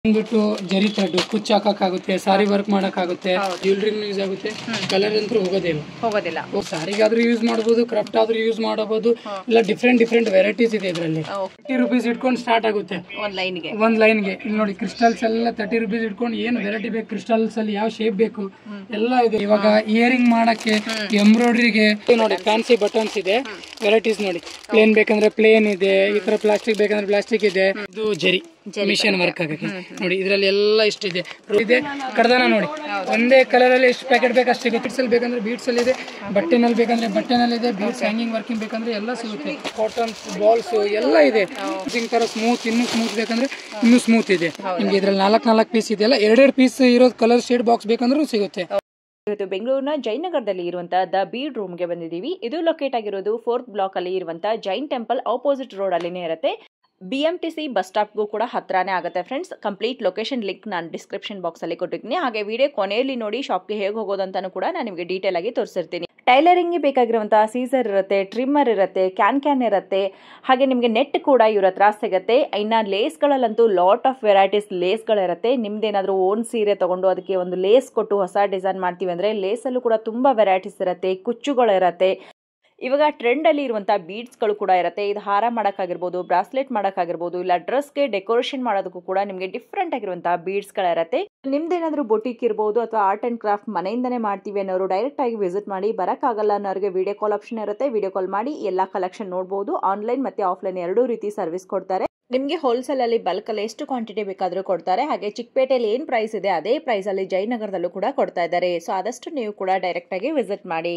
ಬಂದ್ಬಿಟ್ಟು ಜರಿ ಥ್ರೆಡ್ ಕುಚ್ಚ ಹಾಕಕ್ಕಾಗುತ್ತೆ ಸಾರಿ ವರ್ಕ್ ಮಾಡಕ್ಕಾಗುತ್ತೆ ಜ್ಯುವೆಲ್ರಿ ಯೂಸ್ ಆಗುತ್ತೆ ಕಲರ್ ಅಂತೂ ಹೋಗೋದೇ ಇಲ್ಲ ಹೋಗೋದಿಲ್ಲ ಸಾರಿಗಾದ್ರೂ ಯೂಸ್ ಮಾಡಬಹುದು ಕ್ರಾಫ್ಟ್ ಆದ್ರೂ ಯೂಸ್ ಮಾಡಬಹುದು ಇಲ್ಲ ಡಿಫ್ರೆಂಟ್ ಡಿಫ್ರೆಂಟ್ ವೆರೈಟೀಸ್ ಇದೆ ಇದರಲ್ಲಿ ತರ್ಟಿ ರುಪೀಸ್ ಇಟ್ಕೊಂಡು ಸ್ಟಾರ್ಟ್ ಆಗುತ್ತೆ ಒಂದ್ ಲೈನ್ಗೆ ಒಂದ್ ಲೈನ್ಗೆ ಇಲ್ಲಿ ನೋಡಿ ಕ್ರಿಸ್ಟಲ್ಸ್ ಎಲ್ಲ ತರ್ಟಿ ರುಪೀಸ್ ಇಟ್ಕೊಂಡು ಏನು ವೆರೈಟಿ ಬೇಕು ಕ್ರಿಸ್ಟಲ್ಸ್ ಅಲ್ಲಿ ಯಾವ ಶೇಪ್ ಬೇಕು ಎಲ್ಲ ಇದೆ ಇವಾಗ ಇಯರಿಂಗ್ ಮಾಡಕ್ಕೆ ಎಂಬ್ರಾಯ್ಡ್ರಿಗೆ ನೋಡಿ ಫ್ಯಾನ್ಸಿ ಬಟನ್ಸ್ ಇದೆ ವೆರೈಟೀಸ್ ನೋಡಿ ಪ್ಲೇನ್ ಬೇಕಂದ್ರೆ ಪ್ಲೇನ್ ಇದೆ ಈ ತರ ಪ್ಲಾಸ್ಟಿಕ್ ಬೇಕಂದ್ರೆ ಪ್ಲಾಸ್ಟಿಕ್ ಇದೆ ಇದು ಜರಿ ಮಿಷನ್ ವರ್ಕ್ ಆಗಕ್ಕೆ ನೋಡಿ ಇದ್ರಲ್ಲಿ ಎಲ್ಲ ಇಷ್ಟಿದೆ ಇದೆ ಕಡ್ದಾನ ನೋಡಿ ಒಂದೇ ಕಲರ್ ಅಲ್ಲಿ ಎಷ್ಟು ಪ್ಯಾಕೆಟ್ ಬೇಕು ಅಷ್ಟು ಸಿಗುತ್ತೆ ಬೀಟ್ಸ್ ಅಲ್ಲಿ ಬೇಕಂದ್ರೆ ಬೀಟ್ಸ್ ಅಲ್ಲಿ ಇದೆ ಬಟ್ಟೆನಲ್ಲಿ ಬೇಕಂದ್ರೆ ಬಟ್ಟೆನಲ್ಲಿ ಇದೆ ಬೀಟ್ಸ್ ಹ್ಯಾಂಗಿಂಗ್ ವರ್ಕಿಂಗ್ ಬೇಕಂದ್ರೆ ಎಲ್ಲ ಸಿಗುತ್ತೆ ಕಾಟನ್ಸ್ ಬಾಲ್ಸ್ ಎಲ್ಲ ಇದೆ ಈ ತರ ಸ್ಮೂತ್ ಇನ್ನೂ ಸ್ಮೂತ್ ಬೇಕಂದ್ರೆ ಇನ್ನೂ ಸ್ಮೂತ್ ಇದೆ ನಿಮ್ಗೆ ಇದ್ರಲ್ಲಿ ನಾಲ್ಕು ನಾಲ್ಕು ಪೀಸ್ ಇದೆಯಲ್ಲ ಎರಡೆರಡು ಪೀಸ್ ಇರೋದು ಕಲರ್ ಶೇಡ್ ಬಾಕ್ಸ್ ಬೇಕಂದ್ರೂ ಸಿಗುತ್ತೆ ಇವತ್ತು ಬೆಂಗಳೂರಿನ ಜಯನಗರದಲ್ಲಿ ಇರುವಂತಹ ದ ಬೀಡ್ ರೂಮ್ಗೆ ಬಂದಿದ್ದೀವಿ ಇದು ಲೊಕೇಟ್ ಆಗಿರೋದು ಫೋರ್ತ್ ಬ್ಲಾಕ್ ಅಲ್ಲಿ ಇರುವಂತಹ ಜೈನ್ ಟೆಂಪಲ್ ಆಪೋಸಿಟ್ ರೋಡ್ ಅಲ್ಲಿನೇ ಇರುತ್ತೆ B M T C bus ಸ್ಟಾಪ್ಗೂ ಕೂಡ ಹತ್ರನೇ ಆಗುತ್ತೆ ಫ್ರೆಂಡ್ಸ್ ಕಂಪ್ಲೀಟ್ ಲೊಕೇಶನ್ ಲಿಂಕ್ ನಾನು ಡಿಸ್ಕ್ರಿಪ್ಷನ್ ಬಾಕ್ಸ್ ಅಲ್ಲಿ ಕೊಟ್ಟಿದ್ದೀನಿ ಹಾಗೆ ವಿಡಿಯೋ ಕೊನೆಯಲ್ಲಿ ನೋಡಿ ಶಾಪ್ಗೆ ಹೇಗೆ ಹೋಗೋದು ಅಂತಾನು ಕೂಡ ನಾನು ನಿಮಗೆ ಡೀಟೇಲ್ ಆಗಿ ತೋರಿಸಿರ್ತೀನಿ ಟೈಲರಿಂಗ್ಗೆ ಬೇಕಾಗಿರುವಂತಹ ಸೀಸರ್ ಇರುತ್ತೆ ಟ್ರಿಮ್ಮರ್ ಇರುತ್ತೆ ಕ್ಯಾನ್ ಕ್ಯಾನ್ ಇರುತ್ತೆ ಹಾಗೆ ನಿಮಗೆ ನೆಟ್ ಕೂಡ ಇವ್ರ ಹತ್ರ ಸಿಗುತ್ತೆ ಇನ್ನು ಲೇಸ್ಗಳಲ್ಲಂತೂ ಲಾಟ್ ಆಫ್ ವೆರೈಟೀಸ್ ಲೇಸ್ಗಳಿರುತ್ತೆ ನಿಮ್ದೇನಾದ್ರೂ ಓನ್ ಸೀರೆ ತಗೊಂಡು ಅದಕ್ಕೆ ಒಂದು ಲೇಸ್ ಕೊಟ್ಟು ಹೊಸ ಡಿಸೈನ್ ಮಾಡ್ತೀವಿ ಅಂದ್ರೆ ಲೇಸಲ್ಲೂ ಕೂಡ ತುಂಬಾ ವೆರೈಟೀಸ್ ಇರುತ್ತೆ ಕುಚ್ಚುಗಳಿರತ್ತೆ ಇವಾಗ ಟ್ರೆಂಡ್ ಅಲ್ಲಿ ಇರುವಂತಹ ಬೀಡ್ಸ್ಗಳು ಕೂಡ ಇರುತ್ತೆ ಇದು ಹಾರ ಮಾಡೋಕ್ಕಾಗಿರ್ಬೋದು ಬ್ರಾಸ್ಲೆಟ್ ಮಾಡೋಕ್ಕಾಗಿರ್ಬೋದು ಇಲ್ಲ ಡ್ರೆಸ್ಗೆ ಡೆಕೋರೇಷನ್ ಮಾಡೋದಕ್ಕೂ ಕೂಡ ನಿಮಗೆ ಡಿಫ್ರೆಂಟ್ ಆಗಿರುವಂತಹ ಬೀಡ್ಸ್ಗಳಿರತ್ತೆ ನಿಮ್ದೇನಾದ್ರೂ ಬೊಟಿಕ್ ಇರ್ಬೋದು ಅಥವಾ ಆರ್ಟ್ ಅಂಡ್ ಕ್ರಾಫ್ಟ್ ಮನೆಯಿಂದನೇ ಮಾಡ್ತೀವಿ ಅನ್ನೋರು ಡೈರೆಕ್ಟ್ ಆಗಿ ವಿಸಿಟ್ ಮಾಡಿ ಬರೋಕ್ಕಾಗಲ್ಲ ಅನ್ನೋರಿಗೆ ವಿಡಿಯೋ ಕಾಲ್ ಆಪ್ಷನ್ ಇರುತ್ತೆ ವಿಡಿಯೋ ಕಾಲ್ ಮಾಡಿ ಎಲ್ಲ ಕಲೆಕ್ಷನ್ ನೋಡ್ಬೋದು ಆನ್ಲೈನ್ ಮತ್ತೆ ಆಫ್ಲೈನ್ ಎರಡೂ ರೀತಿ ಸರ್ವಿಸ್ ಕೊಡ್ತಾರೆ ನಿಮಗೆ ಹೋಲ್ಸೇಲ್ ಅಲ್ಲಿ ಬಲ್ಕ್ ಅಲ್ಲಿ ಎಷ್ಟು ಕ್ವಾಂಟಿಟಿ ಬೇಕಾದರೂ ಕೊಡ್ತಾರೆ ಹಾಗೆ ಚಿಕ್ಕಪೇಟೆಯಲ್ಲಿ ಏನು ಪ್ರೈಸ್ ಇದೆ ಅದೇ ಪ್ರೈಸ್ ಅಲ್ಲಿ ಜಯನಗರದಲ್ಲೂ ಕೂಡ ಕೊಡ್ತಾ ಇದ್ದಾರೆ ಸೊ ಆದಷ್ಟು ನೀವು ಕೂಡ ಡೈರೆಕ್ಟ್ ಆಗಿ ವಿಸಿಟ್ ಮಾಡಿ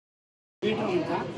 ಮೀಟರ್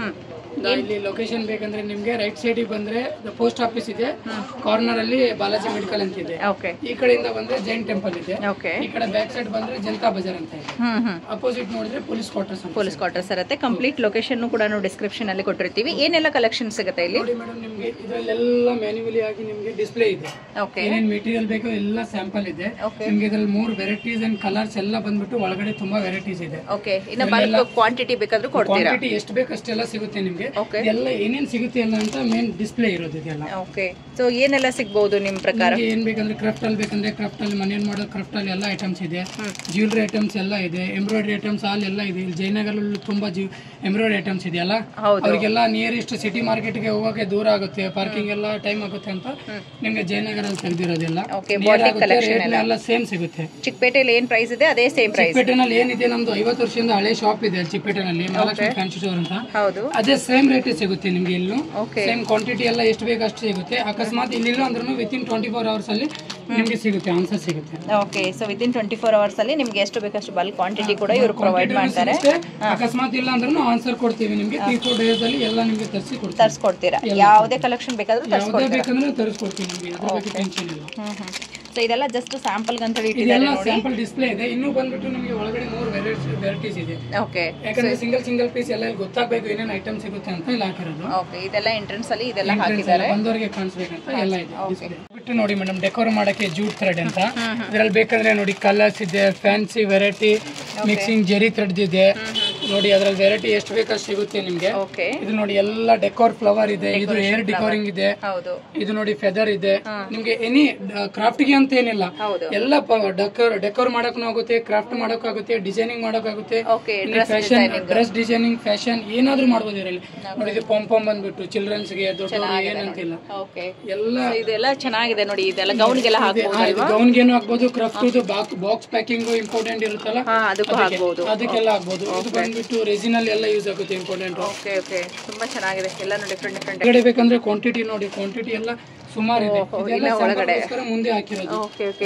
ಅಂತ ಇಲ್ಲಿ ಲೊಕೇಶನ್ ಬೇಕಂದ್ರೆ ನಿಮ್ಗೆ ರೈಟ್ ಸೈಡ್ ಬಂದ್ರೆ ಪೋಸ್ಟ್ ಆಫೀಸ್ ಇದೆ ಕಾರ್ನರ್ ಅಲ್ಲಿ ಬಾಲಾಜಿ ಮೆಡಿಕಲ್ ಅಂತ ಇದೆ ಓಕೆ ಈ ಕಡೆಯಿಂದ ಬಂದ್ರೆ ಜೈನ್ ಟೆಂಪಲ್ ಇದೆ ಓಕೆ ಈ ಕಡೆ ಬ್ಯಾಕ್ ಸೈಡ್ ಬಂದ್ರೆ ಜನತಾ ಬಜಾರ್ ಅಂತ ಇದೆ ಹ್ಮ್ ಹ್ಮ್ ಅಪೋಸಿಟ್ ನೋಡಿದ್ರೆ ಪೊಲೀಸ್ ಕ್ವಾರ್ಟರ್ಸ್ ಅಂತ ಪೊಲೀಸ್ ಕ್ವಾರ್ಟರ್ಸ್ ಇರುತ್ತೆ ಕಂಪ್ಲೀಟ್ ಲೊಕೇಶನ್ ಕೂಡ ನಾವು ಡಿಸ್ಕ್ರಿಪ್ಷನ್ ಅಲ್ಲಿ ಕೊಟ್ಟಿರ್ತೀವಿ ಏನೆಲ್ಲ ಕಲೆಕ್ಷನ್ ಸಿಗುತ್ತೆ ಇಲ್ಲಿ ನೋಡಿ ಮೇಡಮ್ ನಿಮ್ಗೆ ಇದರಲ್ಲೆಲ್ಲ ಮ್ಯಾನ್ಯುವಲಿ ಆಗಿ ನಿಮ್ಗೆ ಡಿಸ್ಪ್ಲೇ ಇದೆ ಓಕೆ ಏನೇನ್ ಮೆಟೀರಿಯಲ್ ಬೇಕೋ ಎಲ್ಲ ಸ್ಯಾಂಪಲ್ ಇದೆ ನಿಮ್ಗೆ ಇದ್ರಲ್ಲಿ ಮೂರು ವೆರೈಟೀಸ್ ಅಂಡ್ ಕಲರ್ಸ್ ಎಲ್ಲ ಬಂದ್ಬಿಟ್ಟು ಒಳಗಡೆ ತುಂಬಾ ವೆರೈಟೀಸ್ ಇದೆ ಓಕೆ ಇನ್ನು ಬಲ್ಕ್ ಕ್ವಾಂಟಿಟಿ ಬೇಕಾದ್ರೂ ಕೊಡ್ತೀರಾ ಕ್ವಾಂಟಿಟಿ ಎಷ್ಟು ಬೇಕು ಅಷ್ಟೆಲ್ಲ ಸಿಗುತ್ತೆ ನಿಮ್ಗೆ Okay. ಎಲ್ಲ ಏನೇನ್ ಸಿಗುತ್ತೆ ಅಲ್ಲ ಅಂತ ಮೇನ್ ಡಿಸ್ಪ್ಲೇ ಇರೋದು ಇದೆಲ್ಲ ಓಕೆ ಸೊ ಏನೆಲ್ಲ ಸಿಗ್ಬಹುದು ನಿಮ್ ಪ್ರಕಾರ ನಿಮ್ಗೆ ಏನ್ ಬೇಕಂದ್ರೆ ಕ್ರಾಫ್ಟ್ ಅಲ್ಲಿ ಬೇಕಂದ್ರೆ ಕ್ರಾಫ್ಟ್ ಅಲ್ಲಿ ಮನೇಲಿ ಮಾಡೋ ಕ್ರಾಫ್ಟ್ ಅಲ್ಲಿ ಎಲ್ಲ ಐಟಮ್ಸ್ ಇದೆ ಜ್ಯುವೆಲ್ರಿ ಐಟಮ್ಸ್ ಎಲ್ಲ ಇದೆ ಎಂಬ್ರಾಯ್ಡ್ರಿ ಐಟಮ್ಸ್ ಆಲ್ ಎಲ್ಲ ಇದೆ ಇಲ್ಲಿ ಜಯನಗರಲ್ಲಿ ತುಂಬಾ ಎಂಬ್ರಾಯ್ಡ್ರಿ ಐಟಮ್ಸ್ ಇದೆಯಲ್ಲ ಹೌದು. ಅವರಿಗೆಲ್ಲ ನಿಯರೆಸ್ಟ್ ಸಿಟಿ ಮಾರ್ಕೆಟ್ಗೆ ಹೋಗೋಕೆ ದೂರ ಆಗುತ್ತೆ ಪಾರ್ಕಿಂಗ್ ಎಲ್ಲ ಟೈಮ್ ಆಗುತ್ತೆ ಅಂತ ನಿಮ್ಗೆ ಜಯನಗರಲ್ಲಿ ತೆಗ್ದಿರೋದೆಲ್ಲ Okay, Near boutique ಆಗುತ್ತೆ, collection rate ಎಲ್ಲ ಸೇಮ್ ಸಿಗುತ್ತೆ ಚಿಕ್ಕಪೇಟೆಯಲ್ಲಿ ಏನ್ ಪ್ರೈಸ್ ಇದೆ ಅದೇ ಸೇಮ್ ಪ್ರೈಸ್ ಚಿಕ್ಕಪೇಟೆನಲ್ಲಿ ಏನಿದೆ ನಮ್ದು ಐವತ್ತು ವರ್ಷದಿಂದ ಹಳೆ ಶಾಪ್ ಇದೆ ಅಲ್ಲಿ ಚಿಕ್ಕಪೇಟೆನಲ್ಲಿ ಮಹಾಲಕ್ಷ್ಮಿ ಫ್ಯಾನ್ಸಿ ಸ್ಟೋರ್ ಅಂತ ಹೌದು ಅದೇ ಸೇಮ್ ರೇಟ್ ಸಿಗುತ್ತೆ ನಿಮ್ಗೆ ಇಲ್ಲೂ ಓಕೆ ಸೇಮ್ ಕ್ವಾಂಟಿಟಿ ಎಲ್ಲ ಎಷ್ಟು ಬೇಕು ಅಷ್ಟು ಸಿಗುತ್ತೆ ಅಕಸ್ಮಾತ್ ಇಲ್ಲಿಲ್ಲ ಅಂದ್ರೂ within twenty four hours ಅಲ್ಲಿ ನಿಮ್ಗೆ ಸಿಗುತ್ತೆ ಆನ್ಸರ್ ಸಿಗುತ್ತೆ okay so within twenty four hours ಅಲ್ಲಿ ನಿಮ್ಗೆ ಎಷ್ಟು ಬೇಕಷ್ಟು ಬಲ್ಕ್ ಕ್ವಾಂಟಿಟಿ ಕೂಡ ಇವರು ಪ್ರೊವೈಡ್ ಮಾಡ್ತಾರೆ ಸಿಗುತ್ತೆ. ಅಕಸ್ಮಾತ್ ಇಲ್ಲ ಅಂದ್ರೂ ಆನ್ಸರ್ ಕೊಡ್ತೀವಿ ನಿಮ್ಗೆ ತ್ರೀ ಫೋರ್ ಡೇಸ್ ಅಲ್ಲಿ ಎಲ್ಲ ನಿಮ್ಗೆ ತರಿಸಿ ಕೊಡ್ತೀವಿ ತರಿಸ್ಕೊಡ್ತೀರಾ ಯಾವುದೇ ಕಲೆಕ್ಷನ್ ಬೇಕಾದ್ರೂ ಯಾವುದೇ ತರಿಸ್ಕೊಡ್ತೀರಾ ಬೇಕಂದ್ರೆ ತರಿಸ್ಕೊಡ್ತೀವಿ ನಿಮ್ಗೆ ಅದ್ರ ಬಗ್ಗೆ ಟೆನ್ಷನ್ ಇಲ್ಲ ಹ್ಮ್ ಹ್ಮ್ ಸೊ ಇದೆಲ್ಲ ಜಸ್ಟ್ ಸ್ಯಾಂಪಲ್ ಅಂತ ಹೇಳಿ ಇಟ್ಟಿದ್ದಾರೆ ಇದೆಲ್ಲ ನೋಡಿ ಸ್ಯಾಂಪಲ್ ಡಿಸ್ಪ್ಲೇ ಇದೆ ಇನ್ನೂ ಬಂದ್ಬಿಟ್ಟು ನಿಮಗೆ ಒಳಗಡೆ ಮೂರು ವೆರೈಟೀಸ್ ಇದೆ ಓಕೆ ಯಾಕಂದ್ರೆ ಸಿಂಗಲ್ ಸಿಂಗಲ್ ಪೀಸ್ ಎಲ್ಲ ಇಲ್ಲಿ ಗೊತ್ತಾಗಬೇಕು ಏನೇನು ಐಟಮ್ ಸಿಗುತ್ತೆ ಅಂತ ಇಲ್ಲಿ ಹಾಕಿರೋದು ಓಕೆ ಇದೆಲ್ಲ ಎಂಟ್ರೆನ್ಸ್ ಅಲ್ಲಿ ಇದೆಲ್ಲ ಹಾಕಿದ್ದಾರೆ ಬಂದವರಿಗೆ ಕಾಣಿಸ್ಬೇಕಂತ ಎಲ್ಲ ಇದೆ display. ಬಿಟ್ಟು ನೋಡಿ ಮೇಡಮ್ ಡೆಕೋರ್ ಮಾಡಕ್ಕೆ ಜೂಟ್ ಥ್ರೆಡ್ ಅಂತ ಇದ್ರಲ್ಲಿ ಬೇಕಂದ್ರೆ ನೋಡಿ ಕಲರ್ಸ್ ಇದೆ fancy variety mixing zari thread ಇದೆ ನೋಡಿ ಅದ್ರಲ್ಲಿ ವೆರೈಟಿ ಎಷ್ಟು ಬೇಕಷ್ಟು ಸಿಗುತ್ತೆ ನಿಮ್ಗೆ ಓಕೆ ಇದು ನೋಡಿ ಎಲ್ಲ ಡೆಕೋರ್ ಫ್ಲವರ್ ಇದೆ ಇದು ಏರ್ ಡೆಕೋರಿಂಗ್ ಇದೆ ಹೌದು ಇದು ನೋಡಿ ಫೆದರ್ ಇದೆ ನಿಮ್ಗೆ ಎನಿ ಕ್ರಾಫ್ಟ್ ಗೆ ಅಂತ ಏನಿಲ್ಲ ಹೌದು ಎಲ್ಲ ಡೆಕೋರ್ ಡೆಕೋರ್ ಮಾಡಕ್ಕೂ ಆಗುತ್ತೆ ಕ್ರಾಫ್ಟ್ ಮಾಡೋಕ್ಕಾಗುತ್ತೆ ಡಿಸೈನಿಂಗ್ ಮಾಡೋಕ್ಕಾಗುತ್ತೆ okay fashion dress designing fashion ಏನಾದ್ರೂ ಮಾಡ್ಬೋದು ಇದರಲ್ಲಿ ನೋಡಿ ಇದು ಪಂಪಮ್ ಬಂದ್ಬಿಟ್ಟು ಚಿಲ್ಡ್ರನ್ಸ್ ಗೆ ದೊಡ್ಡವರು ಏನಂತಿಲ್ಲ ಓಕೆ ಎಲ್ಲ ಇದೆಲ್ಲ ಚೆನ್ನಾಗಿದೆ ನೋಡಿ ಇದೆಲ್ಲ ಗೌನ್ಗೆಲ್ಲ ಹಾಕ್ಬೋದು ಗೌನ್ಗೇನು ಆಗ್ಬೋದು ಕ್ರಾಫ್ಟ್ ಬಾಕ್ಸ್ ಪ್ಯಾಕಿಂಗ್ ಇಂಪಾರ್ಟೆಂಟ್ ಇರುತ್ತಲ್ಲ ಹಾ ಅದಕ್ಕೂ ಹಾಕ್ಬೋದು ಅದಕ್ಕೆಲ್ಲ ಆಗ್ಬೋದು ಇದು ಬಂದ್ಬಿಟ್ಟು ರೆಸಿನಲ್ಲಿ ಎಲ್ಲ ಯೂಸ್ ಆಗುತ್ತೆ ಇಂಪಾರ್ಟೆಂಟ್ ಓಕೆ ಓಕೆ ತುಂಬಾ ಚೆನ್ನಾಗಿದೆ ಎಲ್ಲಾನು ಡಿಫ್ರೆಂಟ್ ಡಿಫ್ರೆಂಟ್ ಹೊರಗಡೆ ಬೇಕಂದ್ರೆ ಕ್ವಾಂಟಿಟಿ ನೋಡಿ ಕ್ವಾಂಟಿಟಿ ಎಲ್ಲ ಸುಮಾರು ಇದೆ ಇದೆಲ್ಲ ಒಳಗಡೆ. sample ಗೋಸ್ಕರ ಮುಂದೆ ಹಾಕಿರೋದು ಓಕೆ ಓಕೆ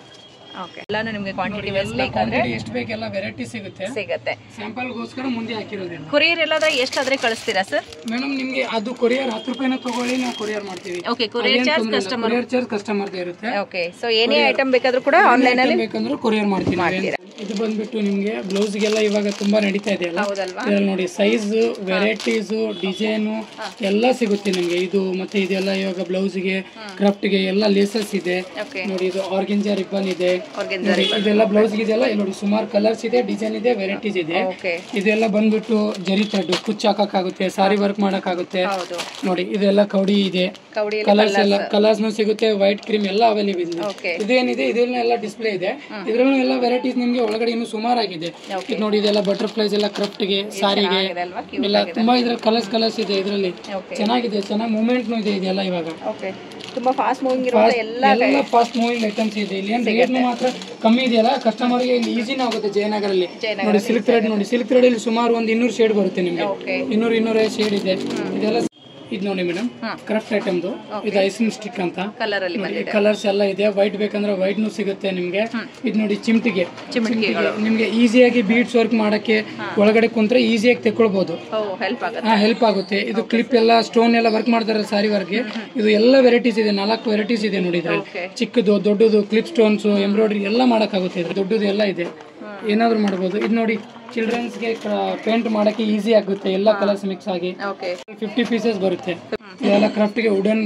ಓಕೆ ಎಲ್ಲಾನು ನಿಮಗೆ ಕ್ವಾಂಟಿಟಿ ವೈಸ್ ಎಲ್ಲ ಕ್ವಾಂಟಿಟಿ ಎಷ್ಟು ಬೇಕೆಲ್ಲ ವೆರೈಟಿ ಸಿಗುತ್ತೆ ಸಿಗುತ್ತೆ ಸ್ಯಾಂಪಲ್ ಗೋಸ್ಕರ ಮುಂದೆ ಹಾಕಿರೋದಿಲ್ಲ ಕೊರಿಯರ್ ಎಲ್ಲಾದ್ರೆ ಎಷ್ಟಾದ್ರೆ ಕಳಿಸ್ತೀರಾ ಸರ್ ಮೇಡಮ್ ನಿಮ್ಗೆ ಅದು ಕೊರಿಯರ್ ಹತ್ತು ರೂಪಾಯಿನ ತಗೊಳ್ಳಿ ನಾವು ಕೊರಿಯರ್ ಮಾಡ್ತೀವಿ okay courier charge customer courier charge ಕಸ್ಟಮರ್ಗೆ ಇರುತ್ತೆ ಓಕೆ ಸೊ ಏನೇ ಐಟಮ್ ಬೇಕಾದ್ರೂ ಕೂಡ ಆನ್ಲೈನ್ ಅಲ್ಲಿ ಬೇಕಂದ್ರೆ ಕೊರಿಯರ್ ಮಾಡ್ತೀವಿ ನಾವೇನು. ಇದು ಬಂದ್ಬಿಟ್ಟು ನಿಮ್ಗೆ ಬ್ಲೌಸ್ಗೆಲ್ಲ ಇವಾಗ ತುಂಬಾ ನಡೀತಾ ಇದೆ ಅಲ್ಲ ಹೌದಲ್ವಾ ಇದ್ರಲ್ಲಿ ನೋಡಿ ಸೈಜ್ ವೆರೈಟೀಸ್ ಡಿಸೈನು ಎಲ್ಲ ಸಿಗುತ್ತೆ ನಿಮ್ಗೆ ಇದು ಮತ್ತೆ ಇದೆಲ್ಲ ಇವಾಗ ಬ್ಲೌಸ್ಗೆ ಕ್ರಾಫ್ಟ್ಗೆ ಎಲ್ಲ ಲೇಸಸ್ ಇದೆ ಓಕೆ ನೋಡಿ ಇದು ಆರ್ಗೆಂಜಾ ರಿಬ್ಬನ್ ಇದೆ ಆರ್ಗೆನ್ಜಾ ನೋಡಿ, ಇದೆಲ್ಲ ಬ್ಲೌಸ್ ಇದೆಲ್ಲ ಇಲ್ಲಿ ನೋಡಿ ಸುಮಾರು ಕಲರ್ಸ್ ಇದೆ ಡಿಸೈನ್ ಇದೆ ವೆರೈಟೀಸ್ ಇದೆ ಓಕೆ ಇದೆಲ್ಲ ಬಂದ್ಬಿಟ್ಟು ಜರಿ ಥ್ರೆಡ್ ಕುಚ್ಚು ಹಾಕಕ್ಕಾಗುತ್ತೆ ಸಾರಿ ವರ್ಕ್ ಮಾಡಕ್ಕಾಗುತ್ತೆ ಹೌದು ನೋಡಿ ಇದೆಲ್ಲ ಕೌಡಿ ಇದೆ ಕವಡಿ ಕಲರ್ಸ್ ಎಲ್ಲ ಕಲರ್ಸ್ನು ಸಿಗುತ್ತೆ ವೈಟ್ ಕ್ರೀಮ್ ಎಲ್ಲ ಅವೈಲೇಬಲ್ ಇದೆ ಓಕೆ ಇದೇನಿದೆ ಇದೆಲ್ಲ ಡಿಸ್ಪ್ಲೇ ಇದೆ ಇದ್ರಲ್ಲೂ ಎಲ್ಲ ವೆರೈಟೀಸ್ ನಿಮ್ಗೆ ಒಳಗಡೆ ಇನ್ನು ಸುಮಾರಾಗಿದೆ ಇದು ನೋಡಿ ಇದೆಲ್ಲ ಬಟರ್ಫ್ಲೈಸ್ ಎಲ್ಲ ಕ್ರಾಫ್ಟ್ಗೆ ಸಾರಿಗೆ ಇದೆ ಅಲ್ವಾ ಎಲ್ಲ ತುಂಬಾ ಇದ್ರ ಕಲರ್ಸ್ ಕಲರ್ಸ್ ಇದೆ ಇದರಲ್ಲಿ ಓಕೆ ಚೆನ್ನಾಗಿದೆ ಚೆನ್ನಾಗಿ ಮೂವ್ಮೆಂಟ್ನು ಇದೆ ಇದೆಲ್ಲ ಇವಾಗ ಓಕೆ ತುಂಬಾ ಫಾಸ್ಟ್ ಮೂವಿಂಗ್ ಇರುವಂತ ಎಲ್ಲ ಎಲ್ಲ ಫಾಸ್ಟ್ ಮೂವಿಂಗ್ ಐಟಮ್ಸ್ ಇದೆ ಇಲ್ಲಿ ಏನ್ ರೇಟ್ ಮಾತ್ರ ಕಮ್ಮಿ ಇದೆಯಲ್ಲ ಕಸ್ಟಮರ್ಗೆ ಇಲ್ಲಿ ಈಸಿನ ಆಗುತ್ತೆ ಜಯನಗರಲ್ಲಿ ಜಯನಗರ ನೋಡಿ ಸಿಲ್ಕ್ ಥ್ರೆಡ್ ನೋಡಿ ಸಿಲ್ಕ್ ಥ್ರೆಡ್ ಇಲ್ಲಿ ಸುಮಾರು ಒಂದು ಇನ್ನೂರು ಶೇಡ್ ಬರುತ್ತೆ ನಿಮಗೆ ಓಕೆ ಇನ್ನೂರು ಇನ್ನೂರೈದು ಶೇಡ್ ಇದೆ ಇದೆಲ್ಲ ಇದು ನೋಡಿ ಮೇಡಮ್ ಹ್ಮ್. ಕ್ರಾಫ್ಟ್ ಐಟಮ್ದು ಇದು ಐಸಿಂಗ್ ಸ್ಟಿಕ್ ಅಂತ ಕಲರ್ ಅಲ್ಲಿ ಬಂದಿದೆ ಕಲರ್ಸ್ ಎಲ್ಲ ಇದೆ ವೈಟ್ ಬೇಕಂದ್ರೆ ವೈಟ್ನು ಸಿಗುತ್ತೆ ನಿಮ್ಗೆ ಇದು ನೋಡಿ ಚಿಮ್ಟಿಗೆ ಚಿಮಟಿಗೆಗಳು ನಿಮ್ಗೆ ಈಸಿಯಾಗಿ ಬೀಡ್ಸ್ ವರ್ಕ್ ಮಾಡಕ್ಕೆ ಒಳಗಡೆ ಕುಂತ್ರೆ ಈಸಿಯಾಗಿ ತೆಕ್ಕೊಳ್ಬಹುದು ಓ ಹೆಲ್ಪ್ ಆಗುತ್ತೆ ಹೆಲ್ಪ್ ಆಗುತ್ತೆ ಇದು ಕ್ಲಿಪ್ ಎಲ್ಲ ಸ್ಟೋನ್ ಎಲ್ಲ ವರ್ಕ್ ಮಾಡ್ತಾರೆ ಸಾರಿ ವರ್ಕ್ಗೆ ಇದು ಎಲ್ಲ ವೆರೈಟೀಸ್ ಇದೆ ನಾಲ್ಕು ವೆರೈಟೀಸ್ ಇದೆ ನೋಡಿ ಇದ್ರಲ್ಲಿ ಓಕೆ ಚಿಕ್ಕದು ದೊಡ್ಡದು ಕ್ಲಿಪ್ ಸ್ಟೋನ್ಸ್ ಎಂಬ್ರಾಯ್ಡ್ರಿ ಎಲ್ಲ ಮಾಡಕ್ಕಾಗುತ್ತೆ ಇದು ದೊಡ್ಡದು ಎಲ್ಲ ಇದೆ ಏನಾದ್ರು ಮಾಡ್ಬೋದು ಇದು ನೋಡಿ ಚಿಲ್ಡ್ರನ್ಸ್ಗೆ ಪೇಂಟ್ ಮಾಡಕ್ಕೆ ಈಸಿ ಆಗುತ್ತೆ ಎಲ್ಲ ಕಲರ್ಸ್ ಮಿಕ್ಸ್ ಆಗಿ ಓಕೆ ಫಿಫ್ಟಿ ಪೀಸಸ್ ಬರುತ್ತೆ ಇದೆಲ್ಲ ಕ್ರಾಫ್ಟ್ಗೆ ವುಡನ್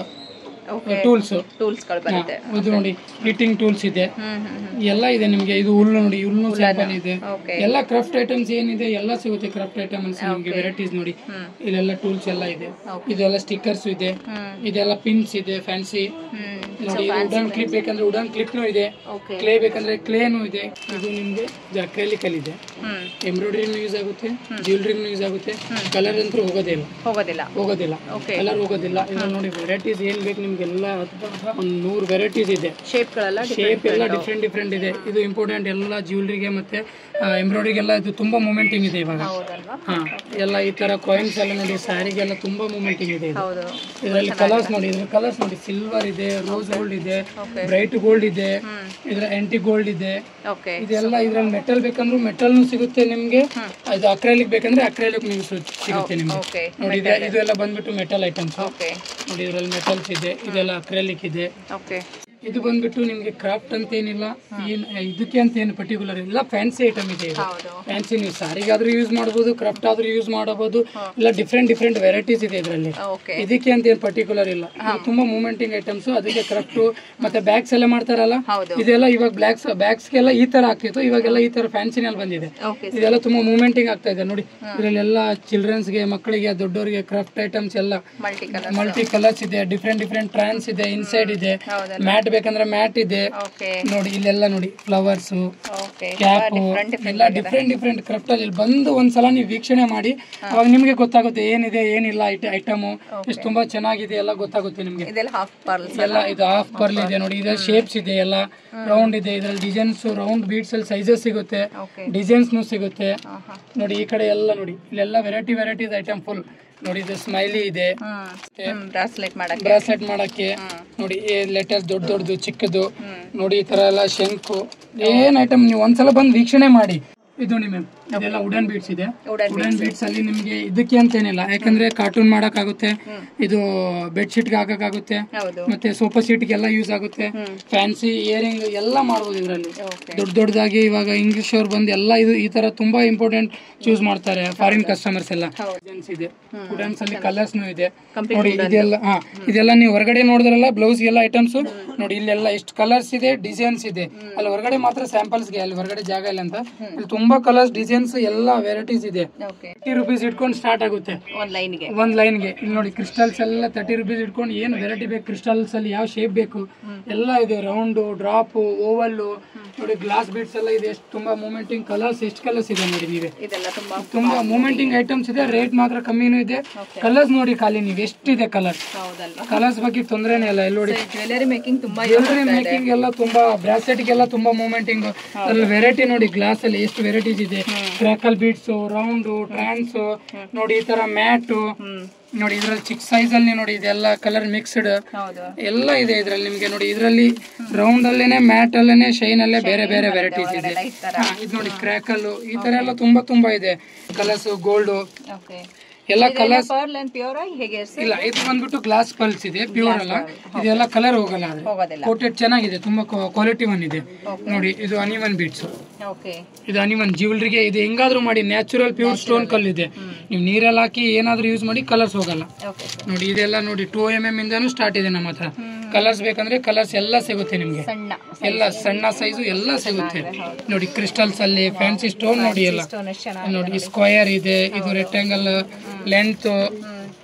ಓಕೆ ಟೂಲ್ಸ್ ಟೂಲ್ಸ್ ಗಳು ಬರುತ್ತೆ ಇದು ನೋಡಿ ಹಿಟ್ಟಿಂಗ್ ಟೂಲ್ಸ್ ಇದೆ ಹ್ಮ್ ಹ್ಮ್ ಹ್ಮ್ ಎಲ್ಲ ಇದೆ ನಿಮ್ಗೆ ಇದು ಹುಲ್ಲು ನೋಡಿ ಹುಲ್ಲು ಸ್ಯಾಂಪಲ್ ಇದೆ ಓಕೆ ಎಲ್ಲ ಕ್ರಾಫ್ಟ್ ಐಟಮ್ಸ್ ಏನಿದೆ ಎಲ್ಲ ಸಿಗುತ್ತೆ ಕ್ರಾಫ್ಟ್ ಐಟಮ್ಸ್ ನಿಮ್ಗೆ ವೆರೈಟೀಸ್ ನೋಡಿ ಹ್ಮ್ ಇಲ್ಲೆಲ್ಲ ಟೂಲ್ಸ್ ಎಲ್ಲ ಇದೆ Okay. ಇದೆಲ್ಲ ಸ್ಟಿಕ್ಕರ್ಸ್ ಇದೆ ಹ್ಮ್ ಇದೆಲ್ಲ ಪಿನ್ಸ್ ಇದೆ ಫ್ಯಾನ್ಸಿ ಹ್ಮ್ ನೋಡಿ ವುಡನ್ ಕ್ಲಿಪ್ ಬೇಕಂದ್ರೆ ವುಡನ್ ಕ್ಲಿಪ್ನು ಇದೆ ಓಕೆ ಕ್ಲೇ ಬೇಕಂದ್ರೆ ಕ್ಲೇನು ಇದೆ ಇದು ನಿಮ್ಗೆ ಅಕ್ರೆಲಿಕಲ್ ಇದೆ ಹ್ಮ್ ಎಂಬ್ರಾಯ್ಡ್ರಿನೂ ಯೂಸ್ ಆಗುತ್ತೆ ಜ್ಯುವೆಲ್ರಿಗೂ ಯೂಸ್ ಆಗುತ್ತೆ ಕಲರ್ ಅಂತೂ ಹೋಗೋದೇ ಇಲ್ಲ ಹೋಗೋದಿಲ್ಲ ಹೋಗೋದಿಲ್ಲ ಓಕೆ ಕಲರ್ ಹೋಗೋದಿಲ್ಲ ಇದ್ರಲ್ಲಿ ನೋಡಿ ವೆರೈಟೀಸ್ ಏನ್ ಬೇಕು ನಿಮ್ಗೆಲ್ಲ ಒಂದು ನೂರು ವೆರೈಟೀಸ್ ಇದೆ ಶೇಪ್ ಗಳೆಲ್ಲ ಶೇಪ್ ಎಲ್ಲ ಡಿಫ್ರೆಂಟ್ ಡಿಫ್ರೆಂಟ್ ಇದೆ ಇದು ಇಂಪಾರ್ಟೆಂಟ್ ಎಲ್ಲ ಜ್ಯುವೆಲ್ರಿಗೆ ಮತ್ತೆ ಎಂಬ್ರಾಯ್ಡ್ರಿಗೆಲ್ಲ ಇದು ತುಂಬಾ ಮೂಮೆಂಟಿಂಗ್ ಇದೆ ಇವಾಗ ಹೌದಲ್ವಾ ಹಾ ಎಲ್ಲ ಈ ತರ ಕಾಯಿನ್ಸ್ ಎಲ್ಲ ನೋಡಿ ಸ್ಯಾರಿಗೆಲ್ಲ ತುಂಬಾ ಮೂಮೆಂಟಿಂಗ್ ಇದೆ ಇದು. ಹೌದು ಇದರಲ್ಲಿ ಕಲರ್ಸ್ ನೋಡಿ ಇದ್ರ ಕಲರ್ಸ್ ನೋಡಿ ಸಿಲ್ವರ್ ಇದೆ ರೋಸ್ ಗೋಲ್ಡ್ ಇದೆ ಓಕೆ ಬ್ರೈಟ್ ಗೋಲ್ಡ್ ಇದೆ ಹ್ಮ್ ಇದ್ರ ಆಂಟಿ ಗೋಲ್ಡ್ ಇದೆ ಓಕೆ ಇದೆಲ್ಲ ಇದ್ರಲ್ಲಿ ಮೆಟಲ್ ಬೇಕಂದ್ರೂ ಮೆಟಲ್ನು ಸಿಗುತ್ತೆ ನಿಮ್ಗೆ ಇದು ಅಕ್ರೈಲಿಕ್ ಬೇಕಂದ್ರೆ ಅಕ್ರೈಲಿಕ್ ನೀವು ಸಿಗುತ್ತೆ ನಿಮ್ಗೆ ಓಕೆ ನೋಡಿ ಇದೆ ಇದೆಲ್ಲ ಬಂದ್ಬಿಟ್ಟು ಮೆಟಲ್ ಐಟಮ್ಸ್ ಓಕೆ ನೋಡಿ ಇದ್ರಲ್ಲಿ ಮೆಟಲ್ಸ್ ಇದೆ ಇದೆಲ್ಲ ಅಕ್ರೈಲಿಕ್ ಇದೆ ಓಕೆ ಇದು ಬಂದ್ಬಿಟ್ಟು ನಿಮ್ಗೆ ಕ್ರಾಫ್ಟ್ ಅಂತ ಏನಿಲ್ಲ ಏನ್ ಇದಕ್ಕೆ ಅಂತ ಏನು ಪರ್ಟಿಕ್ಯುಲರ್ ಇಲ್ಲ ಫ್ಯಾನ್ಸಿ ಐಟಮ್ ಇದೆ ಇದು ಹೌದು ಫ್ಯಾನ್ಸಿ ನೀವು ಸಾರಿಗಾದ್ರೂ ಯೂಸ್ ಮಾಡಬಹುದು ಕ್ರಾಫ್ಟ್ ಆದ್ರೂ ಯೂಸ್ ಮಾಡಬಹುದು ಇಲ್ಲ ಡಿಫ್ರೆಂಟ್ ಡಿಫ್ರೆಂಟ್ ವೆರೈಟೀಸ್ ಇದೆ ಇದರಲ್ಲಿ ಓಕೆ ಇದಕ್ಕೆ ಅಂತ ಏನು ಪರ್ಟಿಕ್ಯುಲರ್ ಇಲ್ಲ ಇದು ತುಂಬಾ ಮೂಮೆಂಟಿಂಗ್ ಐಟಮ್ಸ್ ಅದಕ್ಕೆ ಕ್ರಾಫ್ಟ್ ಮತ್ತೆ ಬ್ಯಾಗ್ಸ್ ಎಲ್ಲ ಮಾಡ್ತಾರಲ್ಲ ಹೌದು ಇದೆಲ್ಲ ಇವಾಗ ಬ್ಲಾಕ್ಸ್ ಬ್ಯಾಗ್ಸ್ಗೆಲ್ಲ ಈ ತರ ಆಗ್ತಿತ್ತು ಇವಾಗೆಲ್ಲ ಈ ತರ ಫ್ಯಾನ್ಸಿನಲ್ಲಿ ಬಂದಿದೆ ಓಕೆ ಇದೆಲ್ಲ ತುಂಬಾ ಮೂಮೆಂಟಿಂಗ್ ಆಗ್ತಾ ಇದೆ ನೋಡಿ ಇದರಲ್ಲೆಲ್ಲ ಚಿಲ್ಡ್ರನ್ಸ್ಗೆ ಮಕ್ಕಳಿಗೆ ದೊಡ್ಡವರಿಗೆ ಕ್ರಾಫ್ಟ್ ಐಟಮ್ಸ್ ಎಲ್ಲ ಮಲ್ಟಿ ಕಲರ್ ಮಲ್ಟಿ ಕಲರ್ಸ್ ಇದೆ ಡಿಫ್ರೆಂಟ್ ಡಿಫ್ರೆಂಟ್ ಟ್ರಾನ್ಸ್ ಇದೆ ಇನ್ಸೈಡ್ ಇದೆ ಹೌದಲ್ಲ ಮ್ಯಾಟ್ ಬೇಕಂದ್ರೆ ಮ್ಯಾಟ್ ಇದೆ ಓಕೆ ನೋಡಿ ಇಲ್ಲೆಲ್ಲ ನೋಡಿ flowers okay cap different different ಎಲ್ಲ ಡಿಫ್ರೆಂಟ್ ಡಿಫ್ರೆಂಟ್ ಕ್ರಾಫ್ಟ್ ಅಲ್ಲಿ ಇಲ್ಲಿ ಬಂದು ಒಂದ್ಸಲ ನೀವು ವೀಕ್ಷಣೆ ಮಾಡಿ ಅವಾಗ ನಿಮ್ಗೆ ಗೊತ್ತಾಗುತ್ತೆ ಏನಿದೆ ಏನಿಲ್ಲ ಐಟಮ್ ಎಷ್ಟು ತುಂಬಾ ಚೆನ್ನಾಗಿದೆ ಎಲ್ಲ ಗೊತ್ತಾಗುತ್ತೆ ನಿಮ್ಗೆ ಇದೆಲ್ಲ ಹಾಫ್ ಪರ್ಲ್ಸ್ ಎಲ್ಲ ಇದು ಹಾಫ್ ಪರ್ಲ್ ಇದೆ ನೋಡಿ ಇದ್ರ ಶೇಪ್ಸ್ ಇದೆ ಎಲ್ಲ ರೌಂಡ್ ಇದೆ ಇದ್ರಲ್ಲಿ ಡಿಸೈನ್ಸ್ ರೌಂಡ್ ಬೀಡ್ಸ್ ಅಲ್ಲಿ ಸೈಜಸ್ ಸಿಗುತ್ತೆ ಓಕೆ ಡಿಸೈನ್ಸ್ ಸಿಗುತ್ತೆ ಹಾ ಹಾ ನೋಡಿ ಈ ಕಡೆ ಎಲ್ಲ ನೋಡಿ ಇಲ್ಲೆಲ್ಲ ವೆರೈಟಿ ವೆರೈಟೀಸ್ ಐಟಮ್ ಫುಲ್ ನೋಡಿ ಇದು ಸ್ಮೈಲಿ ಇದೆ ಹ್ಮ್ ಬ್ರಾಸ್ಲೆಟ್ ಮಾಡಕ್ಕೆ ಬ್ರಾಸ್ಲೆಟ್ ಮಾಡಕ್ಕೆ ನೋಡಿ ಲೆಟರ್ಸ್ ದೊಡ್ಡ ದೊಡ್ಡದು ಚಿಕ್ಕದು ನೋಡಿ ಈ ತರ ಎಲ್ಲ ಶಂಕು ಏನ್ ಐಟಮ್ ನೀವು ಒಂದ್ಸಲ ಬಂದು ವೀಕ್ಷಣೆ ಮಾಡಿ ಇದು ನೋಡಿ ಮ್ಯಾಮ್ ಇದೆಲ್ಲ ವುಡನ್ ಬೀಡ್ಸ್ ಇದೆ Wooden ವುಡನ್ ಬೀಡ್ಸ್ ಅಲ್ಲಿ ನಿಮ್ಗೆ ಇದಕ್ಕೆ ಅಂತ ಏನಿಲ್ಲ ಯಾಕಂದ್ರೆ ಕಾರ್ಟೂನ್ ಮಾಡಕ್ಕಾಗುತ್ತೆ ಇದು ಬೆಡ್ ಶೀಟ್ಗೆ ಹಾಕಕ್ಕಾಗುತ್ತೆ ಹೌದು ಮತ್ತೆ ಸೋಫಾ ಸೀಟ್ಗೆಲ್ಲ ಯೂಸ್ ಆಗುತ್ತೆ ಹ್ಮ್ ಫ್ಯಾನ್ಸಿ ಇಯರಿಂಗ್ ಎಲ್ಲ ಮಾಡ್ಬೋದು ಇದರಲ್ಲಿ ಓಕೆ ದೊಡ್ಡ ದೊಡ್ಡದಾಗಿ ಇವಾಗ ಇಂಗ್ಲಿಷ್ ಅವ್ರು ಬಂದು ಎಲ್ಲ ಇದು ಈ ತರ ತುಂಬಾ ಇಂಪಾರ್ಟೆಂಟ್ ಚೂಸ್ ಮಾಡ್ತಾರೆ ಫಾರಿನ್ ಕಸ್ಟಮರ್ಸ್ ಎಲ್ಲ ಹೌದು. ಡಿಸೈನ್ಸ್ ಇದೆ ವುಡನ್ಸ್ ಅಲ್ಲಿ ಕಲರ್ಸ್ ಇದೆ Complete ನೋಡಿ ಇದೆಲ್ಲ ಹಾ ಇದೆಲ್ಲ ನೀವು ಹೊರಗಡೆ ನೋಡಿದ್ರಲ್ಲ ಬ್ಲೌಸ್ ಎಲ್ಲ ಐಟಮ್ಸ್ ನೋಡಿ ಇಲ್ಲೆಲ್ಲ ಎಷ್ಟು ಕಲರ್ಸ್ ಇದೆ ಡಿಸೈನ್ಸ್ ಇದೆ ಅಲ್ಲಿ ಹೊರಗಡೆ ಮಾತ್ರ ಸ್ಯಾಂಪಲ್ಸ್ ಗೆ ಅಲ್ಲಿ ಹೊರಗಡೆ ಜಾಗ ಇಲ್ಲ ಅಂತ ಇಲ್ಲಿ ತುಂಬಾ ಕಲರ್ಸ್ ಡಿಸೈನ್ಸ್ ಎಲ್ಲ ವೆರೈಟೀಸ್ ಇದೆ ಓಕೆ ತರ್ಟಿ ರುಪೀಸ್ ಇಟ್ಕೊಂಡು ಸ್ಟಾರ್ಟ್ ಆಗುತ್ತೆ ಒಂದ್ ಲೈನ್ಗೆ ಒಂದ್ ಲೈನ್ಗೆ ಇಲ್ಲಿ ನೋಡಿ ಕ್ರಿಸ್ಟಲ್ಸ್ ಎಲ್ಲ ತರ್ಟಿ ರುಪೀಸ್ ಇಟ್ಕೊಂಡು ಏನು ವೆರೈಟಿ ಬೇಕು ಕ್ರಿಸ್ಟಲ್ಸ್ ಅಲ್ಲಿ ಯಾವ ಶೇಪ್ ಬೇಕು ಎಲ್ಲ ಇದೆ ರೌಂಡ್ ಡ್ರಾಪ್ ಓವಲ್ ನೋಡಿ ಗ್ಲಾಸ್ ಬೀಡ್ಸ್ ಎಲ್ಲ ಇದೆ ಎಷ್ಟು ತುಂಬಾ ಮೂಮೆಂಟಿಂಗ್ ಕಲರ್ಸ್ ಎಷ್ಟು ಕಲರ್ಸ್ ಇದೆ ನೋಡಿ ನೀವೇ ಇದೆಲ್ಲ ತುಂಬಾ ತುಂಬಾ ಮೂಮೆಂಟಿಂಗ್ ಐಟಮ್ಸ್ ಇದೆ ರೇಟ್ ಮಾತ್ರ ಕಮ್ಮಿನೂ ಇದೆ ಕಲರ್ಸ್ ನೋಡಿ ಖಾಲಿ ನೀವು ಎಷ್ಟಿದೆ ಕಲರ್ಸ್ ಹೌದಲ್ವಾ ಕಲರ್ಸ್ ಬಗ್ಗೆ ತೊಂದರೆನೇ ಇಲ್ಲ ಇಲ್ಲಿ ನೋಡಿ ಜ್ಯುವೆಲರಿ ಮೇಕಿಂಗ್ ತುಂಬಾ ಜ್ಯುವೆಲ್ರಿ ಮೇಕಿಂಗ್ ಎಲ್ಲ ತುಂಬಾ ಬ್ರಾಸ್ಲೆಟ್ ಗೆಲ್ಲ ತುಂಬಾ ಮೂಮೆಂಟಿಂಗ್ ಅದ್ರಲ್ಲಿ ವೆರೈಟಿ ನೋಡಿ ಗ್ಲಾಸ್ ಅಲ್ಲಿ ಎಷ್ಟು ವೆರೈಟೀಸ್ ಇದೆ ಕ್ರಾಕಲ್ ಬೀಡ್ಸ್ ರೌಂಡ್ ಟ್ರಾನ್ಸ್ ನೋಡಿ ಈ ತರ ಮ್ಯಾಟ್ ಹ್ಮ್ ನೋಡಿ ಇದ್ರಲ್ಲಿ ಚಿಕ್ಕ ಸೈಜ್ ಅಲ್ಲಿ ನೋಡಿ ಇದೆಲ್ಲ ಕಲರ್ ಮಿಕ್ಸ್ಡ್ ಹೌದು ಎಲ್ಲ ಇದೆ ಇದ್ರಲ್ಲಿ ನಿಮ್ಗೆ ನೋಡಿ ಇದರಲ್ಲಿ ರೌಂಡ್ ಅಲ್ಲೇನೆ ಮ್ಯಾಟ್ ಅಲ್ಲೇನೆ ಶೈನ್ ಅಲ್ಲೇ ಬೇರೆ ಬೇರೆ ವೆರೈಟೀಸ್ ಇದೆ ಈ ತರ ಹಾ, ಇದು ನೋಡಿ ಕ್ರ್ಯಾಕಲ್ ಈ ತರ ಎಲ್ಲ ತುಂಬಾ ತುಂಬಾ ಇದೆ ಕಲರ್ಸ್ ಗೋಲ್ಡ್ ಓಕೆ ಎಲ್ಲ ಕಲರ್ಸ್ ಪರ್ಲ್ ಅಂಡ್ ಪ್ಯೂರ್ ಹೇಗೆ sir? ಇಲ್ಲ ಇದು ಬಂದ್ಬಿಟ್ಟು ಗ್ಲಾಸ್ ಪಲ್ಸ್ ಇದೆ ಪ್ಯೂರ್ ಅಲ್ಲ ಇದೆಲ್ಲ ಕಲರ್ ಹೋಗಲ್ಲ ಆದ್ರೆ ಹೋಗೋದಿಲ್ಲ ಕೋಟೆಡ್ ಚೆನ್ನಾಗಿದೆ ತುಂಬಾ ಕ್ವಾಲಿಟಿ ಒನ್ ಇದೆ ನೋಡಿ ಇದು ಅನಿವನ್ ಬೀಟ್ಸ್ ಓಕೆ ಇದು ಅನಿವನ್ ಜ್ಯುವೆಲ್ರಿಗೆ ಇದು ಹೆಂಗಾದ್ರೂ ಮಾಡಿ ನ್ಯಾಚುರಲ್ ಪ್ಯೂರ್ ಸ್ಟೋನ್ ಕಲ್ ಇದೆ ನೀವು ನೀರಲ್ಲಿ ಹಾಕಿ ಏನಾದ್ರೂ ಯೂಸ್ ಮಾಡಿ ಕಲರ್ಸ್ ಹೋಗಲ್ಲ ಓಕೆ ನೋಡಿ ಇದೆಲ್ಲ ನೋಡಿ ಟೂ ಎಮ್ ಎಮ್ ಇಂದಾನು ಸ್ಟಾರ್ಟ್ ಇದೆ ನಮ್ಮ ಹತ್ರ ಕಲರ್ಸ್ ಬೇಕಂದ್ರೆ ಕಲರ್ಸ್ ಎಲ್ಲ ಸಿಗುತ್ತೆ ನಿಮ್ಗೆ ಸಣ್ಣ ಎಲ್ಲ ಸಣ್ಣ ಸೈಜು ಎಲ್ಲ ಸಿಗುತ್ತೆ ನೋಡಿ ಕ್ರಿಸ್ಟಲ್ಸ್ ಅಲ್ಲಿ ಫ್ಯಾನ್ಸಿ ಸ್ಟೋನ್ ನೋಡಿ ಎಲ್ಲ ಸ್ಟೋನ್ ಎಷ್ಟು ಚೆನ್ನಾಗಿ ನೋಡಿ ಸ್ಕ್ವಯರ್ ಇದೆ ಇದು ರೆಕ್ಟಾಂಗಲ್ ಲೆಂತ್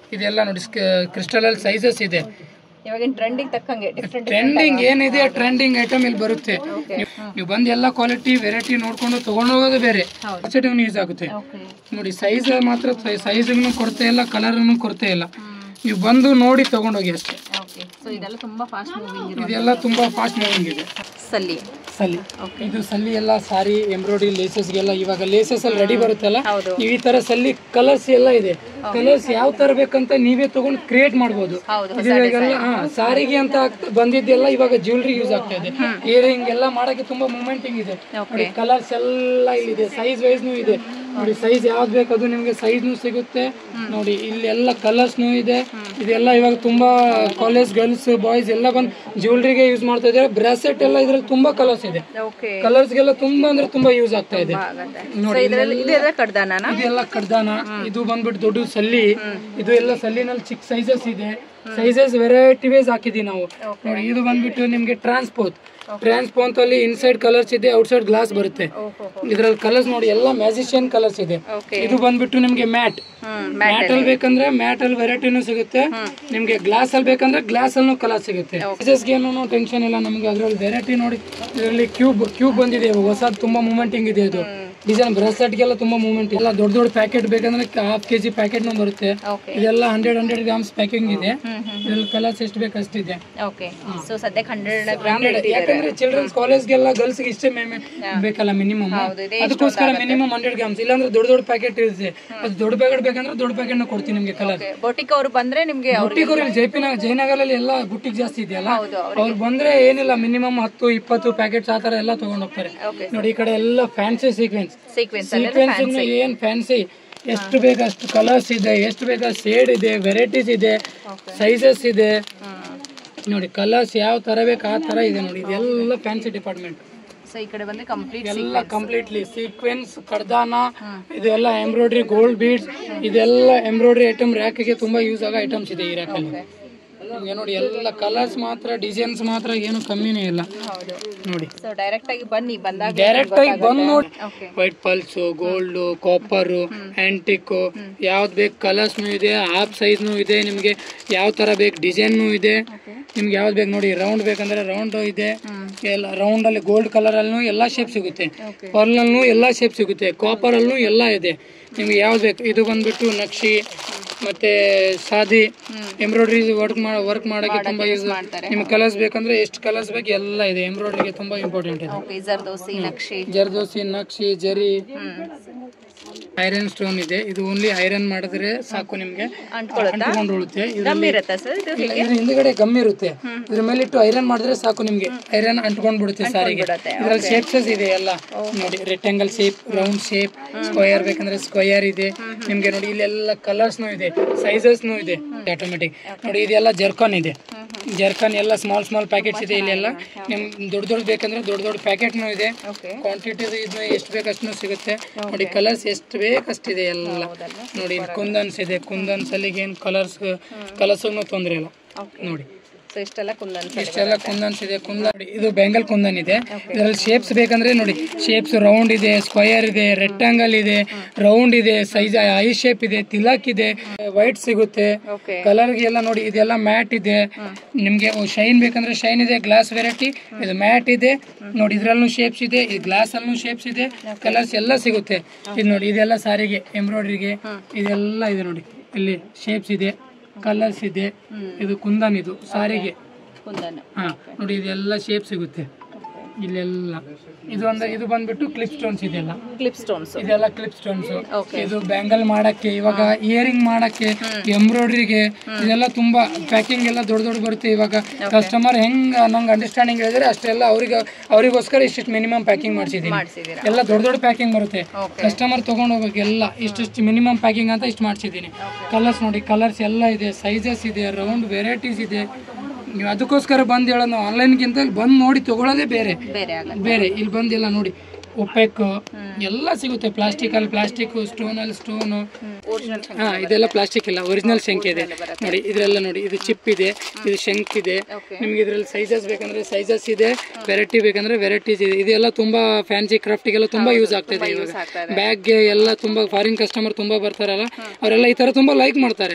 ಇದೆಲ್ಲ ನೋಡಿ ಕ್ರಿಸ್ಟಲ್ ಅಲ್ಲಿ ಸೈಜಸ್ ಇದೆ ಇವಾಗಿನ ಟ್ರೆಂಡಿಂಗ್ ತಕ್ಕಂಗೆ ಡಿಫ್ರೆಂಟ್ ಟ್ರೆಂಡಿಂಗ್ ಏನಿದೆ ಟ್ರೆಂಡಿಂಗ್ ಐಟಮ್ ಇಲ್ಲಿ ಬರುತ್ತೆ ನೀವು- ನೀವು ಬಂದು ಎಲ್ಲ ಕ್ವಾಲಿಟಿ ವೆರೈಟಿ ನೋಡ್ಕೊಂಡು ತಗೊಂಡು ಹೋಗೋದು ಬೇರೆ ನೀವು ಯೂಸ್ ಆಗುತ್ತೆ ಓಕೆ ನೋಡಿ ಸೈಜ್ ಮಾತ್ರ ಸೈಜ್ಗೂ ಕೊರತೆ ಇಲ್ಲ ಕಲರ್ನು ಕೊರತೆ ಇಲ್ಲ ನೀವು ಬಂದು ನೋಡಿ ತಗೊಂಡೋಗಿ ಅಷ್ಟೇ ಓಕೆ ಸೊ ಇದೆಲ್ಲ ತುಂಬಾ ಫಾಸ್ಟ್ ಮೂವಿಂಗ್ ಇರೋ ಇದೆಲ್ಲ ತುಂಬಾ ಫಾಸ್ಟ್ ಮೂವಿಂಗ್ ಇದೆ ಸಲ್ಲಿ ಸಲ್ಲಿ ಇದು ಸಲ್ಲಿ ಎಲ್ಲ ಸಾರಿ ಎಂಬ್ರಾಯ್ಡ್ರಿ ಲೇಸಸ್ಗೆಲ್ಲ ಇವಾಗ ಲೇಸಸ್ ಅಲ್ಲಿ ರೆಡಿ ಬರುತ್ತಲ್ಲ ಹೌದು. ನೀವು ಈ ತರ ಸಲ್ಲಿ ಕಲರ್ಸ್ ಎಲ್ಲ ಇದೆ ಕಲರ್ಸ್ ಯಾವ ತರ ಬೇಕಂತ ನೀವೇ ತಗೊಂಡು ಕ್ರಿಯೇಟ್ ಮಾಡ್ಬೋದು ಹೌದು, ಇದು ಇವಾಗೆಲ್ಲ ಹಾ ಸಾರಿಗೆ ಅಂತ ಆಗ್ತ- ಬಂದಿದ್ದೆಲ್ಲ ಇವಾಗ ಜ್ಯುವೆಲ್ರಿ ಯೂಸ್ ಆಗ್ತಾ ಇದೆ ಇಯರಿಂಗ್ ಎಲ್ಲ ಮಾಡಕ್ಕೆ ತುಂಬಾ ಮೂಮೆಂಟಿಂಗ್ ಇದೆ ನೋಡಿ ಕಲರ್ಸ್ ಎಲ್ಲ ಇಲ್ಲಿದೆ ಸೈಜ್ ವೈಸ್ನು ಇದೆ ನೋಡಿ ಸೈಜ್ ಯಾವ್ದು ಬೇಕು ಅದು ನಿಮಗೆ ಸೈಜ್ನು ಸಿಗುತ್ತೆ ನೋಡಿ ಇಲ್ಲಿ ಎಲ್ಲ ಕಲರ್ಸ್ನು ಇದೆ ಇದೆಲ್ಲ ಇವಾಗ ತುಂಬಾ ಕಾಲೇಜ್ ಗರ್ಲ್ಸ್ ಬಾಯ್ಸ್ ಎಲ್ಲ ಬಂದು ಜ್ಯುವೆಲ್ರಿಗೆ ಯೂಸ್ ಮಾಡ್ತಾ ಇದ್ದಾರೆ ಬ್ರಾಸೆಟ್ ಎಲ್ಲ ಇದ್ರಲ್ಲಿ ತುಂಬಾ ಕಲರ್ಸ್ ಇದೆ ಓಕೆ ಕಲರ್ಸ್ಗೆಲ್ಲ ತುಂಬಾ ಅಂದ್ರೆ ತುಂಬಾ ಯೂಸ್ ಆಗ್ತಾ ಇದೆ ಆಗತ್ತೆ ನೋಡಿ ಇದರಲ್ಲಿ ಇದು ಎದ್ರ ಕಡ್ದಾನ ಇದೆಲ್ಲ ಕಡ್ದಾನ ಇದು ಬಂದ್ಬಿಟ್ಟು ದೊಡ್ಡ ಸಲ್ಲಿ ಇದು ಎಲ್ಲ ಸಲ್ಲಿನಲ್ಲಿ ಚಿಕ್ಕ ಸೈಜಸ್ ಇದೆ ಸೈಜಸ್ ವೆರೈಟಿ ವೈಸ್ ಹಾಕಿದೀವಿ ನಾವು ನೋಡಿ ಇದು ಬಂದ್ಬಿಟ್ಟು ನಿಮ್ಗೆ ಟ್ರಾನ್ಸ್ಪೋತ್ ಟ್ರಾನ್ಸ್ಪೋಂತ್ ಅಲ್ಲಿ ಇನ್ಸೈಡ್ ಕಲರ್ಸ್ ಇದೆ ಔಟ್ಸೈಡ್ ಗ್ಲಾಸ್ ಬರುತ್ತೆ ಇದ್ರಲ್ಲಿ ಕಲರ್ಸ್ ನೋಡಿ ಎಲ್ಲ ಮ್ಯಾಜಿಷಿಯನ್ ಕಲರ್ಸ್ ಇದೆ ಓಕೆ ಇದು ಬಂದ್ಬಿಟ್ಟು ನಿಮ್ಗೆ ಮ್ಯಾಟ್ ಹ್ಮ್ ಮ್ಯಾಟ್ ಅಲ್ಲಿ ಬೇಕಂದ್ರೆ ಮ್ಯಾಟ್ ಅಲ್ಲಿ ವೆರೈಟಿನೂ ಸಿಗುತ್ತೆ ನಿಮ್ಗೆ ಗ್ಲಾಸ್ ಅಲ್ಲಿ ಬೇಕಂದ್ರೆ ಗ್ಲಾಸ್ ಅಲ್ಲೂ ಕಲರ್ ಸಿಗುತ್ತೆ ಗೆ ಏನು ಟೆನ್ಷನ್ ಇಲ್ಲ ನಮ್ಗೆ ಅದ್ರಲ್ಲಿ ವೆರೈಟಿ ನೋಡಿ ಇದರಲ್ಲಿ ಕ್ಯೂಬ್ ಕ್ಯೂಬ್ ಬಂದಿದೆ ಇವಾಗ ಹೊಸದು ತುಂಬಾ ಮೂಮೆಂಟಿಂಗ್ ಇದೆ ಇದು ಡಿಸೈನ್ ಬ್ರಾಸ್ಲೆಟ್ಗೆಲ್ಲ ತುಂಬಾ ಮೂಮೆಂಟ್ ಎಲ್ಲ ದೊಡ್ಡ ದೊಡ್ಡ ಪ್ಯಾಕೆಟ್ ಬೇಕಂದ್ರೆ ಹಾಫ್ ಕೆ ಜಿ ಪ್ಯಾಕೆಟ್ನು ಬರುತ್ತೆ ಓಕೆ ಇದೆಲ್ಲ ಹಂಡ್ರೆಡ್ ಹಂಡ್ರೆಡ್ ಗ್ರಾಮ್ಸ್ ಪ್ಯಾಕಿಂಗ್ ಇದೆ ಇದ್ರಲ್ಲಿ ಕಲರ್ಸ್ ಎಷ್ಟು ಬೇಕು ಅಷ್ಟಿದೆ ಓಕೆ ಸೊ ಸದ್ಯಕ್ಕೆ ಹಂಡ್ರೆಡ್ ಗ್ರಾಮ್ ಯಾಕಂದ್ರೆ ಚಿಲ್ಡ್ರನ್ಸ್ ಕಾಲೇಜ್ಗೆಲ್ಲ ಗರ್ಲ್ಸ್ಗೆ ಇಷ್ಟೇ ಮೇ- ಬೇಕಲ್ಲ ಮಿನಿಮಮ್ ಹೌದು, ಇದೇ ಅದಕ್ಕೋಸ್ಕರ ಮಿನಿಮಮ್ ಹಂಡ್ರೆಡ್ ಗ್ರಾಮ್ಸ್ ಇಲ್ಲಾಂದ್ರೆ ದೊಡ್ಡ ದೊಡ್ಡ ಪ್ಯಾಕೆಟ್ ಇರುತ್ತೆ ಅದು ದೊಡ್ಡ ಪ್ಯಾಕೆಟ್ ಬೇಕಂದ್ರೆ ದೊಡ್ಡ ಪ್ಯಾಕೆಟ್ ಕೊಡ್ತೀನಿ ನಿಮ್ಗೆ ಕಲರ್ ಬೋಟಿಕ್ ಅವ್ರು ಬಂದ್ರೆ ನಿಮ್ಗೆ ಅವ್ರಿಗೆ ಬುಟ್ಟಿಗೆ ಇಲ್ಲಿ ಜೈಪಿನ ಜಯನಗರಲ್ಲಿ ಎಲ್ಲ ಬುಟ್ಟಿಗೆ ಜಾಸ್ತಿ ಇದೆಯಲ್ಲ ಹೌದು ಅವ್ರು ಬಂದ್ರೆ ಏನಿಲ್ಲ ಮಿನಿಮಮ್ ಹತ್ತು ಇಪ್ಪತ್ತು ಪ್ಯಾಕೆಟ್ಸ್ ಆ ತರ ಎಲ್ಲ ತಗೊಂಡ್ ಹೋಗ್ತಾರೆ ಓಕೆ ನೋಡಿ ಈ ಕಡೆ ಎಲ್ಲ ಫ್ಯಾನ್ಸಿ ಸೀಕ್ವೆನ್ಸ್ ಸೀಕ್ವೆನ್ಸ್ ಅಲ್ಲಿ ಸೀಕ್ವೆನ್ಸ್ ಏನ್ ಫ್ಯಾನ್ಸಿ ಎಷ್ಟು ಬೇಕು ಅಷ್ಟು ಕಲರ್ಸ್ ಇದೆ ಎಷ್ಟು ಬೇಕು ಶೇಡ್ ಇದೆ ವೆರೈಟೀಸ್ ಇದೆ ಸೈಜಸ್ ಇದೆ ನೋಡಿ ಕಲರ್ಸ್ ಯಾವ ತರ ಬೇಕು ಆ ತರ ಇದೆ ನೋಡಿ ಇದೆಲ್ಲ ಫ್ಯಾನ್ಸಿ ಡಿಪಾರ್ಟ್ಮೆಂಟ್ ಸೊ ಈ ಕಡೆ ಬಂದ್ರೆ ಕಂಪ್ಲೀಟ್ ಎಲ್ಲ ಕಂಪ್ಲೀಟ್ಲಿ ಸೀಕ್ವೆನ್ಸ್ ಕಡ್ದಾನ ಇದೆಲ್ಲ ಎಂಬ್ರಾಯ್ಡ್ರಿ ಗೋಲ್ಡ್ ಬೀಡ್ಸ್ ಇದೆಲ್ಲ ಎಂಬ್ರಾಯ್ಡ್ರಿ ಐಟಮ್ ರ್ಯಾಕಿಗೆ ತುಂಬಾ ಯೂಸ್ ಆಗೋ ಐಟಮ್ಸ್ ಇದೆ ಈ ರ್ಯಾಕಲ್ಲಿ ನಿಮ್ಗೆ ನೋಡಿ ಎಲ್ಲ ಕಲರ್ಸ್ ಮಾತ್ರ ಡಿಸೈನ್ಸ್ ಮಾತ್ರ ಏನು ಕಮ್ಮಿನೇ ಇಲ್ಲ ಹೌದು ನೋಡಿ ಸೊ ಡೈರೆಕ್ಟ್ ಆಗಿ ಬನ್ನಿ ಬಂದಾಗ ಡೈರೆಕ್ಟ್ ಆಗಿ ಬಂದು ನೋಡಿ okay white pearls gold copper antique ಯಾವ್ದು ಬೇಕು ಕಲರ್ಸ್ನು ಇದೆ ಹಾಫ್ ಸೈಜ್ನು ಇದೆ ನಿಮಗೆ ಯಾವ ತರ ಬೇಕು ಡಿಸೈನ್ನು ಇದೆ ನಿಮ್ಗೆ ಯಾವ್ದು ಬೇಕು ನೋಡಿ ರೌಂಡ್ ಬೇಕಂದ್ರೆ ರೌಂಡ್ ಇದೆ ಎಲ್ಲ ರೌಂಡ್ ಅಲ್ಲಿ ಗೋಲ್ಡ್ ಕಲರ್ ಅಲ್ಲೂ ಎಲ್ಲ ಶೇಪ್ ಸಿಗುತ್ತೆ ಪರ್ಲ್ ಅಲ್ಲೂ ಎಲ್ಲ ಶೇಪ್ ಸಿಗುತ್ತೆ ಕಾಪರ್ ಅಲ್ಲೂ ಎಲ್ಲ ಇದೆ ನಿಮ್ಗೆ ಯಾವ್ದು ಬೇಕು ಇದು ಬಂದ್ಬಿಟ್ಟು ನಕ್ಷಿ ಮತ್ತೆ ಸಾದಿ ಎಂಬ್ರಾಯ್ಡ್ರಿ ವರ್ಕ್ ಮಾಡ ವರ್ಕ್ ಮಾಡಕ್ಕೆ ತುಂಬಾ ಯೂಸ್ ನಿಮ್ಗೆ ಕಲರ್ಸ್ ಬೇಕಂದ್ರೆ ಎಷ್ಟು ಕಲರ್ಸ್ ಬೇಕು ಎಲ್ಲ ಇದೆ ಎಂಬ್ರಾಯ್ಡ್ರಿಗೆ ತುಂಬಾ ಇಂಪಾರ್ಟೆಂಟ್ ಇದೆ ಓಕೆ ಜರ್ದೋಸಿ ನಕ್ಷಿ ಜರ್ದೋಸಿ ನಕ್ಷಿ ಜರಿ ಹ್ಮ್ ಐರನ್ ಸ್ಟೋನ್ ಇದೆ ಇದು ಓನ್ಲಿ ಐರನ್ ಮಾಡಿದ್ರೆ ಸಾಕು ನಿಮ್ಗೆ ಅಂಟ್ಕೊಳುತ್ತಾ ಅಂಟ್ಕೊಂಡು ಉಳುತ್ತೆ ಗಮ್ ಇರುತ್ತಾ ಸರ್ ಇದು ಇದ್ರ ಹಿಂದ್ಗಡೆ ಗಮ್ ಇರುತ್ತೆ ಇದ್ರ ಮೇಲೆ ಇಟ್ಟು ಐರನ್ ಮಾಡಿದ್ರೆ ಸಾಕು ನಿಮ್ಗೆ ಐರನ್ ಅಂಟ್ಕೊಂಡ್ ಬಿಡುತ್ತೆ ಸಾರಿಗೆ ಬಿಡುತ್ತೆ, ಇದ್ರಲ್ಲಿ ಶೇಪ್ಸಸ್ ಇದೆ ಎಲ್ಲ ನೋಡಿ rectangle shape round shape square ಬೇಕಂದ್ರೆ ಸ್ಕ್ವಯರ್ ಇದೆ ನಿಮ್ಗೆ ನೋಡಿ ಇಲ್ಲೆಲ್ಲ ಕಲರ್ಸ್ನು ಇದೆ ಸೈಜಸ್ನು ಇದೆ ಆಟೋಮೆಟಿಕ್ ನೋಡಿ ಇದೆಲ್ಲ ಜರ್ಕಾನ್ ಇದೆ ಜರ್ಕಾನ್ ಎಲ್ಲ ಸ್ಮಾಲ್ ಸ್ಮಾಲ್ ಪ್ಯಾಕೆಟ್ಸ್ ಇದೆ ಇಲ್ಲೆಲ್ಲ ನಿಮ್ ದೊಡ್ಡ ದೊಡ್ಡ ಬೇಕಂದ್ರೆ ದೊಡ್ಡ ದೊಡ್ಡ ಪ್ಯಾಕೆಟ್ನು ಇದೆ ಓಕೆ ಕ್ವಾಂಟಿಟಿ ಇದು ಎಷ್ಟು ಬೇಕು ಅಷ್ಟು ಸಿಗುತ್ತೆ ನೋಡಿ ಕಲರ್ಸ್ ಎಷ್ಟು ಬೇಕಷ್ಟಿದೆ ಎಲ್ಲ ನೋಡಿ ಇಲ್ಲಿ ಕುಂದನ್ಸ್ ಇದೆ ಕುಂದನ್ಸ್ ಅಲ್ಲಿ ಏನು ಕಲರ್ಸ್ ಕಲರ್ಸ್ ತೊಂದರೆ ಇಲ್ಲ ನೋಡಿ ಸೊ ಇಷ್ಟೆಲ್ಲ ಕುಂದನ್ ಇಷ್ಟೆಲ್ಲ ಕುಂದನ್ಸ್ ಇದೆ ಕುಂದ ನೋಡಿ ಇದು ಬೆಂಗಲ್ ಕುಂದನ್ ಇದೆ ಇದರಲ್ಲಿ ಶೇಪ್ಸ್ ಬೇಕಂದ್ರೆ ನೋಡಿ ಶೇಪ್ಸ್ ರೌಂಡ್ ಇದೆ ಸ್ಕ್ವಯರ್ ಇದೆ ರೆಕ್ಟಾಂಗಲ್ ಇದೆ ರೌಂಡ್ ಇದೆ ಸೈಜ್ ಐ ಶೇಪ್ ಇದೆ ತಿಲಕ್ ಇದೆ ವೈಟ್ ಸಿಗುತ್ತೆ ಓಕೆ ಕಲರ್ಗೆ ಎಲ್ಲ ನೋಡಿ ಇದೆಲ್ಲ ಮ್ಯಾಟ್ ಇದೆ ನಿಮ್ಗೆ ಶೈನ್ ಬೇಕಂದ್ರೆ ಶೈನ್ ಇದೆ ಗ್ಲಾಸ್ ವೆರೈಟಿ ಇದು ಮ್ಯಾಟ್ ಇದೆ ನೋಡಿ ಇದ್ರಲ್ಲೂ ಶೇಪ್ಸ್ ಇದೆ ಇದು ಗ್ಲಾಸ್ ಅಲ್ಲೂ ಶೇಪ್ಸ್ ಇದೆ ಕಲರ್ಸ್ ಎಲ್ಲ ಸಿಗುತ್ತೆ ಇದು ನೋಡಿ ಇದೆಲ್ಲ ಸಾರಿಗೆ ಎಂಬ್ರಾಯ್ಡ್ರಿಗೆ ಇದೆಲ್ಲ ಇದೆ ನೋಡಿ ಇಲ್ಲಿ ಶೇಪ್ಸ್ ಇದೆ ಕಲರ್ಸ್ ಇದೆ ಇದು ಕುಂದನ್ ಇದು ಸಾರಿಗೆ ಕುಂದನ್ ಹಾ ನೋಡಿ ಇದೆಲ್ಲ ಶೇಪ್ ಸಿಗುತ್ತೆ ಇಲ್ಲೆಲ್ಲ ಇದು ಒಂದು ಇದು ಬಂದ್ಬಿಟ್ಟು ಕ್ಲಿಪ್ ಸ್ಟೋನ್ಸ್ ಇದೆಲ್ಲ ಕ್ಲಿಪ್ ಸ್ಟೋನ್ಸ್ ಇದೆಲ್ಲ ಕ್ಲಿಪ್ ಸ್ಟೋನ್ಸ್ Okay. ಇದು ಬ್ಯಾಂಗಲ್ ಮಾಡಕ್ಕೆ ಇವಾಗ ಇಯರಿಂಗ್ ಮಾಡಕ್ಕೆ ಎಂಬ್ರಾಯ್ಡ್ರಿಗೆ ಇದೆಲ್ಲ ತುಂಬಾ ಪ್ಯಾಕಿಂಗ್ ಎಲ್ಲ ದೊಡ್ಡ ದೊಡ್ಡ ಬರುತ್ತೆ ಇವಾಗ ಕಸ್ಟಮರ್ ಹೆಂಗ್ ನಂಗೆ ಅಂಡರ್ಸ್ಟ್ಯಾಂಡಿಂಗ್ ಹೇಳಿದ್ರೆ ಅಷ್ಟೆಲ್ಲ ಅವ್ರಿಗೆ ಅವರಿಗೋಸ್ಕರ ಇಷ್ಟಿಷ್ಟು ಮಿನಿಮಮ್ ಪ್ಯಾಕಿಂಗ್ ಮಾಡಿಸಿದೀನಿ ಮಾಡಿಸಿದ್ದೀರಾ ಎಲ್ಲ ದೊಡ್ಡ ದೊಡ್ಡ ಪ್ಯಾಕಿಂಗ್ ಬರುತ್ತೆ Okay. ಕಸ್ಟಮರ್ ತಗೊಂಡು ಹೋಗ್ಬೇಕು ಎಲ್ಲ ಇಷ್ಟಿಷ್ಟು ಮಿನಿಮಮ್ ಪ್ಯಾಕಿಂಗ್ ಅಂತ ಇಷ್ಟು ಮಾಡಿಸಿದ್ದೀನಿ ಕಲರ್ಸ್ ನೋಡಿ ಕಲರ್ಸ್ ಎಲ್ಲ ಇದೆ ಸೈಜಸ್ ಇದೆ ರೌಂಡ್ ವೆರೈಟೀಸ್ ಇದೆ ನೀವು ಅದಕ್ಕೋಸ್ಕರ ಬಂದು ಹೇಳೋದು ಆನ್ಲೈನ್ಗಿಂತ ಬಂದು ನೋಡಿ ತಗೊಳ್ಳೋದೇ ಬೇರೆ ಬೇರೆ ಆಗಲ್ಲ ಬೇರೆ ಇಲ್ಲಿ ಬಂದಿಲ್ಲ ನೋಡಿ ಉಪ್ಪೆಕ್ ಎಲ್ಲ ಸಿಗುತ್ತೆ ಪ್ಲಾಸ್ಟಿಕ್ ಅಲ್ಲಿ ಪ್ಲಾಸ್ಟಿಕ್ ಸ್ಟೋನ್ ಅಲ್ಲಿ ಸ್ಟೋನ್ ಒರಿಜಿನಲ್ ಹಾ ಇದೆಲ್ಲ ಪ್ಲಾಸ್ಟಿಕ್ ಇಲ್ಲ ಒರಿಜಿನಲ್ ಶಂಕ್ ಇದೆ ನೋಡಿ ಇದರೆಲ್ಲ ನೋಡಿ ಇದು ಚಿಪ್ ಇದೆ ಇದು ಶಂಕ್ ಇದೆ ನಿಮ್ಗೆ ಇದ್ರಲ್ಲಿ ಸೈಜಸ್ ಬೇಕಂದ್ರೆ ಸೈಜಸ್ ಇದೆ ವೆರೈಟಿ ಬೇಕಂದ್ರೆ ವೆರೈಟೀಸ್ ಇದೆ ಇದೆಲ್ಲ ತುಂಬಾ ಫ್ಯಾನ್ಸಿ ಕ್ರಾಫ್ಟಿಗೆಲ್ಲ ತುಂಬಾ ಯೂಸ್ ಆಗ್ತಿದೆ ಇವಾಗ ಬ್ಯಾಗ್ಗೆ ಎಲ್ಲ ತುಂಬಾ ಫಾರಿನ್ ಕಸ್ಟಮರ್ ತುಂಬಾ ಬರ್ತಾರಲ್ಲ ಅವರೆಲ್ಲ ಈ ತರ ತುಂಬಾ ಲೈಕ್ ಮಾಡ್ತಾರೆ